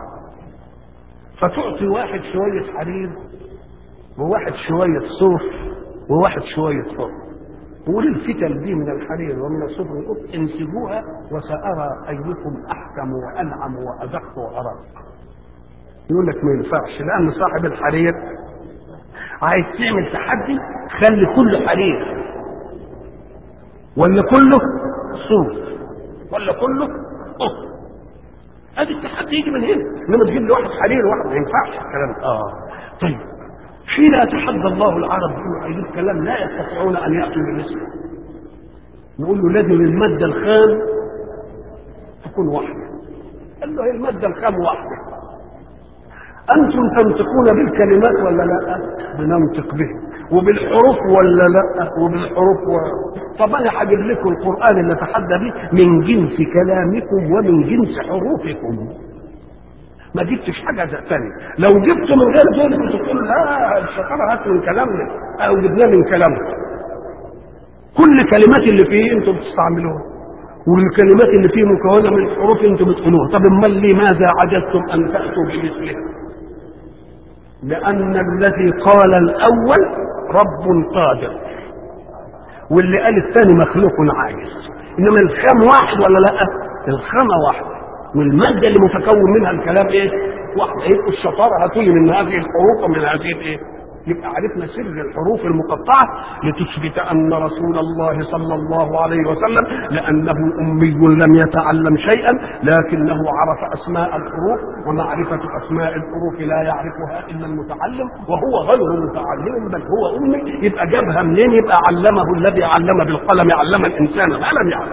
S1: فتعطي واحد شويه حرير وواحد شويه صوف وواحد شويه صوف وقول الفتل دي من الحرير ومن الصوف والقط انسبوها وسأرى أيكم أحكم وأنعم وأدق وأرق يقول لك ما ينفعش لأن صاحب الحرير عايز تعمل تحدي خلي كله حرير ولا كله صوف ولا كله قط ادي التحدي يجي من هنا انما تجيب لي واحد حرير وواحد ما ينفعش الكلام ده. اه طيب حين يتحدى الله العرب بانه عايزين كلام لا يستطيعون ان ياتوا بمثله نقول له لازم الماده الخام تكون واحده قال له هي الماده الخام واحده انتم تنطقون بالكلمات ولا لا بننطق به وبالحروف ولا لا وبالحروف و... طب انا هجيب لكم القران اللي اتحدى به من جنس كلامكم ومن جنس حروفكم ما جبتش حاجه ثانيه لو جبت من غير دول كنت تقول لا الشطاره هات من كلامنا او جبناه من كلامنا كل الكلمات اللي فيه انتم بتستعملوها والكلمات اللي فيه مكونه من الحروف انتم بتقولوها طب امال لماذا عجزتم ان تاتوا بمثله لان الذي قال الاول رب قادر واللي قال الثاني مخلوق عاجز انما الخام واحد ولا لا الخامه واحده والماده اللي متكون منها الكلام ايه واحده ايه الشطاره هتولي من هذه الحروف ومن هذه الايه يبقى عرفنا سر الحروف المقطعة لتثبت أن رسول الله صلى الله عليه وسلم لأنه أمي لم يتعلم شيئا لكنه عرف أسماء الحروف ومعرفة أسماء الحروف لا يعرفها إلا المتعلم وهو غير متعلم بل هو أمي يبقى جابها منين يبقى علمه الذي علم بالقلم علم الإنسان ما لم يعلم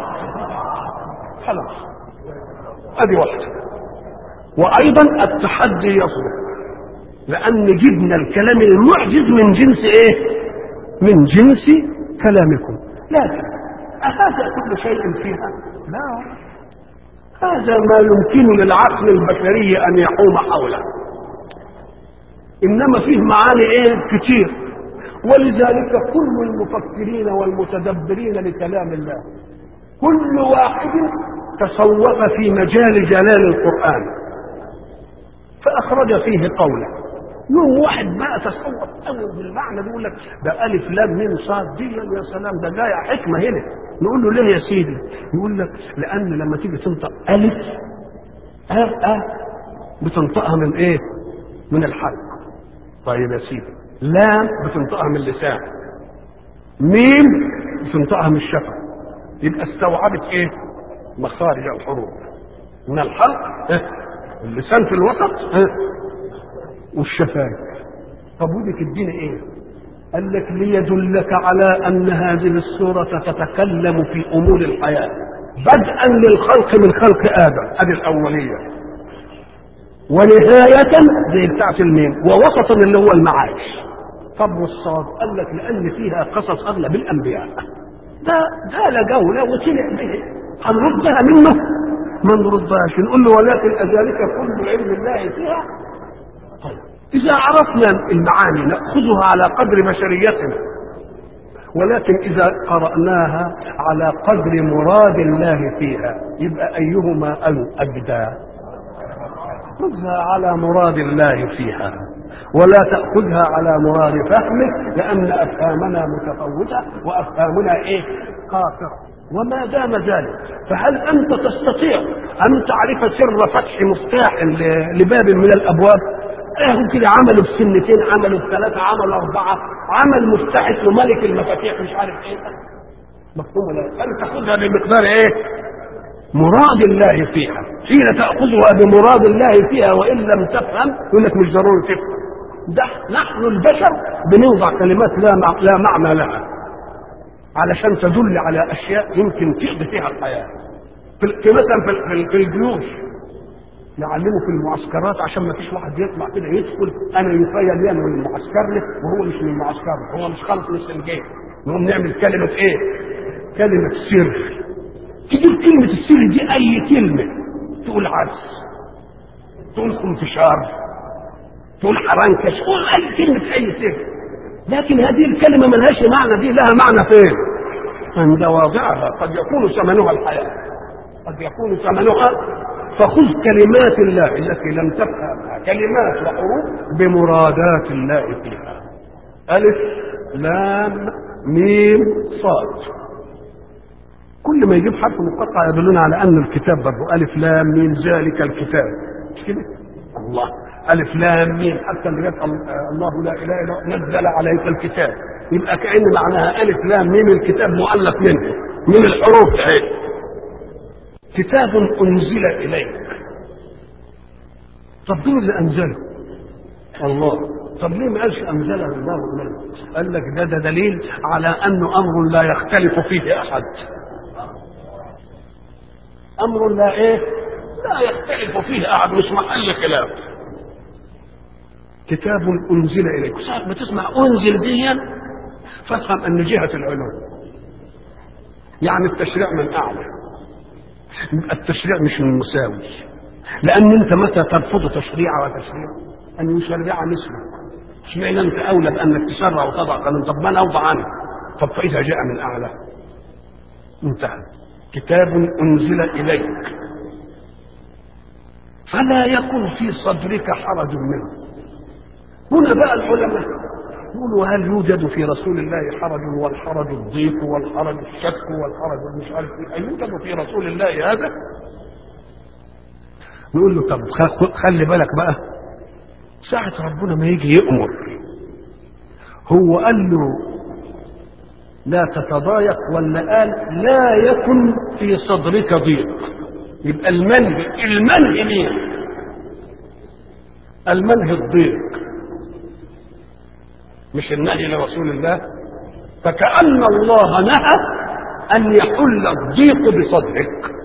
S1: خلاص ادي واحده وايضا التحدي يصدق لان جبنا الكلام المعجز من جنس ايه من جنس كلامكم لكن أهذا كل شيء فيها لا هذا ما يمكن للعقل البشري ان يحوم حوله انما فيه معاني ايه كتير ولذلك كل المفكرين والمتدبرين لكلام الله كل واحد تصوف في مجال جلال القرآن فأخرج فيه قوله يوم واحد بقى تصوف قوي بالمعنى بيقول لك ده ألف لام ميم صاد دي يا سلام ده جاية حكمة هنا نقول له ليه يا سيدي يقول لك لأن لما تيجي تنطق ألف أه أه بتنطقها من إيه؟ من الحلق طيب يا سيدي لام بتنطقها من اللسان ميم بتنطقها من الشفة يبقى استوعبت ايه مخارج الحروف من الحلق اه اللسان في الوسط اه والشفايف طب ودي تدينا ايه قال لك ليدلك على ان هذه السورة تتكلم في امور الحياة بدءا للخلق من خلق ادم ادي الاولية ونهاية زي بتاعت الميم ووسطا اللي هو المعاش طب والصاد قال لك لان فيها قصص اغلب الانبياء ده ده لا جولة وطلع به هنردها منه ما نردهاش نقول له ولكن أذلك كل علم الله فيها طيب إذا عرفنا المعاني نأخذها على قدر بشريتنا ولكن إذا قرأناها على قدر مراد الله فيها يبقى أيهما أجدى خذها على مراد الله فيها ولا تأخذها على مراد فهمك لأن أفهامنا متفوتة وأفهامنا إيه؟ قاصرة وما دام ذلك فهل أنت تستطيع أن تعرف سر فتح مفتاح لباب من الأبواب؟ اهو كده عملوا بسنتين عملوا بثلاثة عملوا أربعة عمل مفتاح اسمه ملك المفاتيح مش عارف إيه مفهوم ولا أن تأخذها بمقدار إيه؟ مراد الله فيها حين تأخذها بمراد الله فيها وإن لم تفهم يقول لك مش ضروري تفهم ده نحن البشر بنوضع كلمات لا مع لا معنى لها علشان تدل على اشياء يمكن تقضي فيها الحياه في في مثلا في, في, في الجيوش يعلموا في المعسكرات عشان ما فيش واحد يطلع كده يدخل انا يخيل لي من المعسكر وهو مش من المعسكر هو مش خالص من الجيش نقوم نعمل كلمه ايه؟ كلمه سر تجيب كلمة السر دي أي كلمة تقول عدس تقول انتشار تقول حرنكش تقول أي كلمة أي سر لكن هذه الكلمة ملهاش معنى دي لها معنى فين؟ عند واضعها قد يكون ثمنها الحياة قد يكون ثمنها فخذ كلمات الله التي لم تفهمها كلمات وحروف بمرادات الله فيها ألف لام ميم صاد كل ما يجيب حرف مقطع يدلنا على أن الكتاب برضه ألف لام ميم ذلك الكتاب مش كده؟ الله ألف لام ميم حتى اللي جت الله لا إله إلا هو نزل عليك الكتاب يبقى كأن معناها ألف لام ميم الكتاب مؤلف منه من الحروف اهي كتاب أنزل إليك طب مين اللي أنزله؟ الله طب ليه ما قالش أنزله الله إليك؟ قال لك ده ده دليل على أنه أمر لا يختلف فيه أحد أمر لا إيه؟ لا يختلف فيه أحد مش محل خلاف كتاب أنزل إليك ساعة ما تسمع أنزل ديا فافهم أن جهة العلوم يعني التشريع من أعلى يبقى التشريع مش من مساوي لأن أنت متى ترفض تشريع وتشريع أن يشرع مثلك اشمعنى أنت أولى بأنك تشرع وتضع قانون طب ما أنا أوضع عنه طب فإذا جاء من أعلى انتهى كتاب أنزل إليك فلا يكن في صدرك حرج منه هنا بقى العلماء يقولوا هل يوجد في رسول الله حرج والحرج الضيق والحرج الشك والحرج مش عارف ايه يوجد في رسول الله هذا؟ نقول له طب خلي بالك بقى ساعة ربنا ما يجي يأمر هو قال له لا تتضايق ولا قال لا يكن في صدرك ضيق يبقى المنهي المنهي مين؟ المنهي الضيق مش النهي لرسول الله فكأن الله نهى أن يحل الضيق بصدرك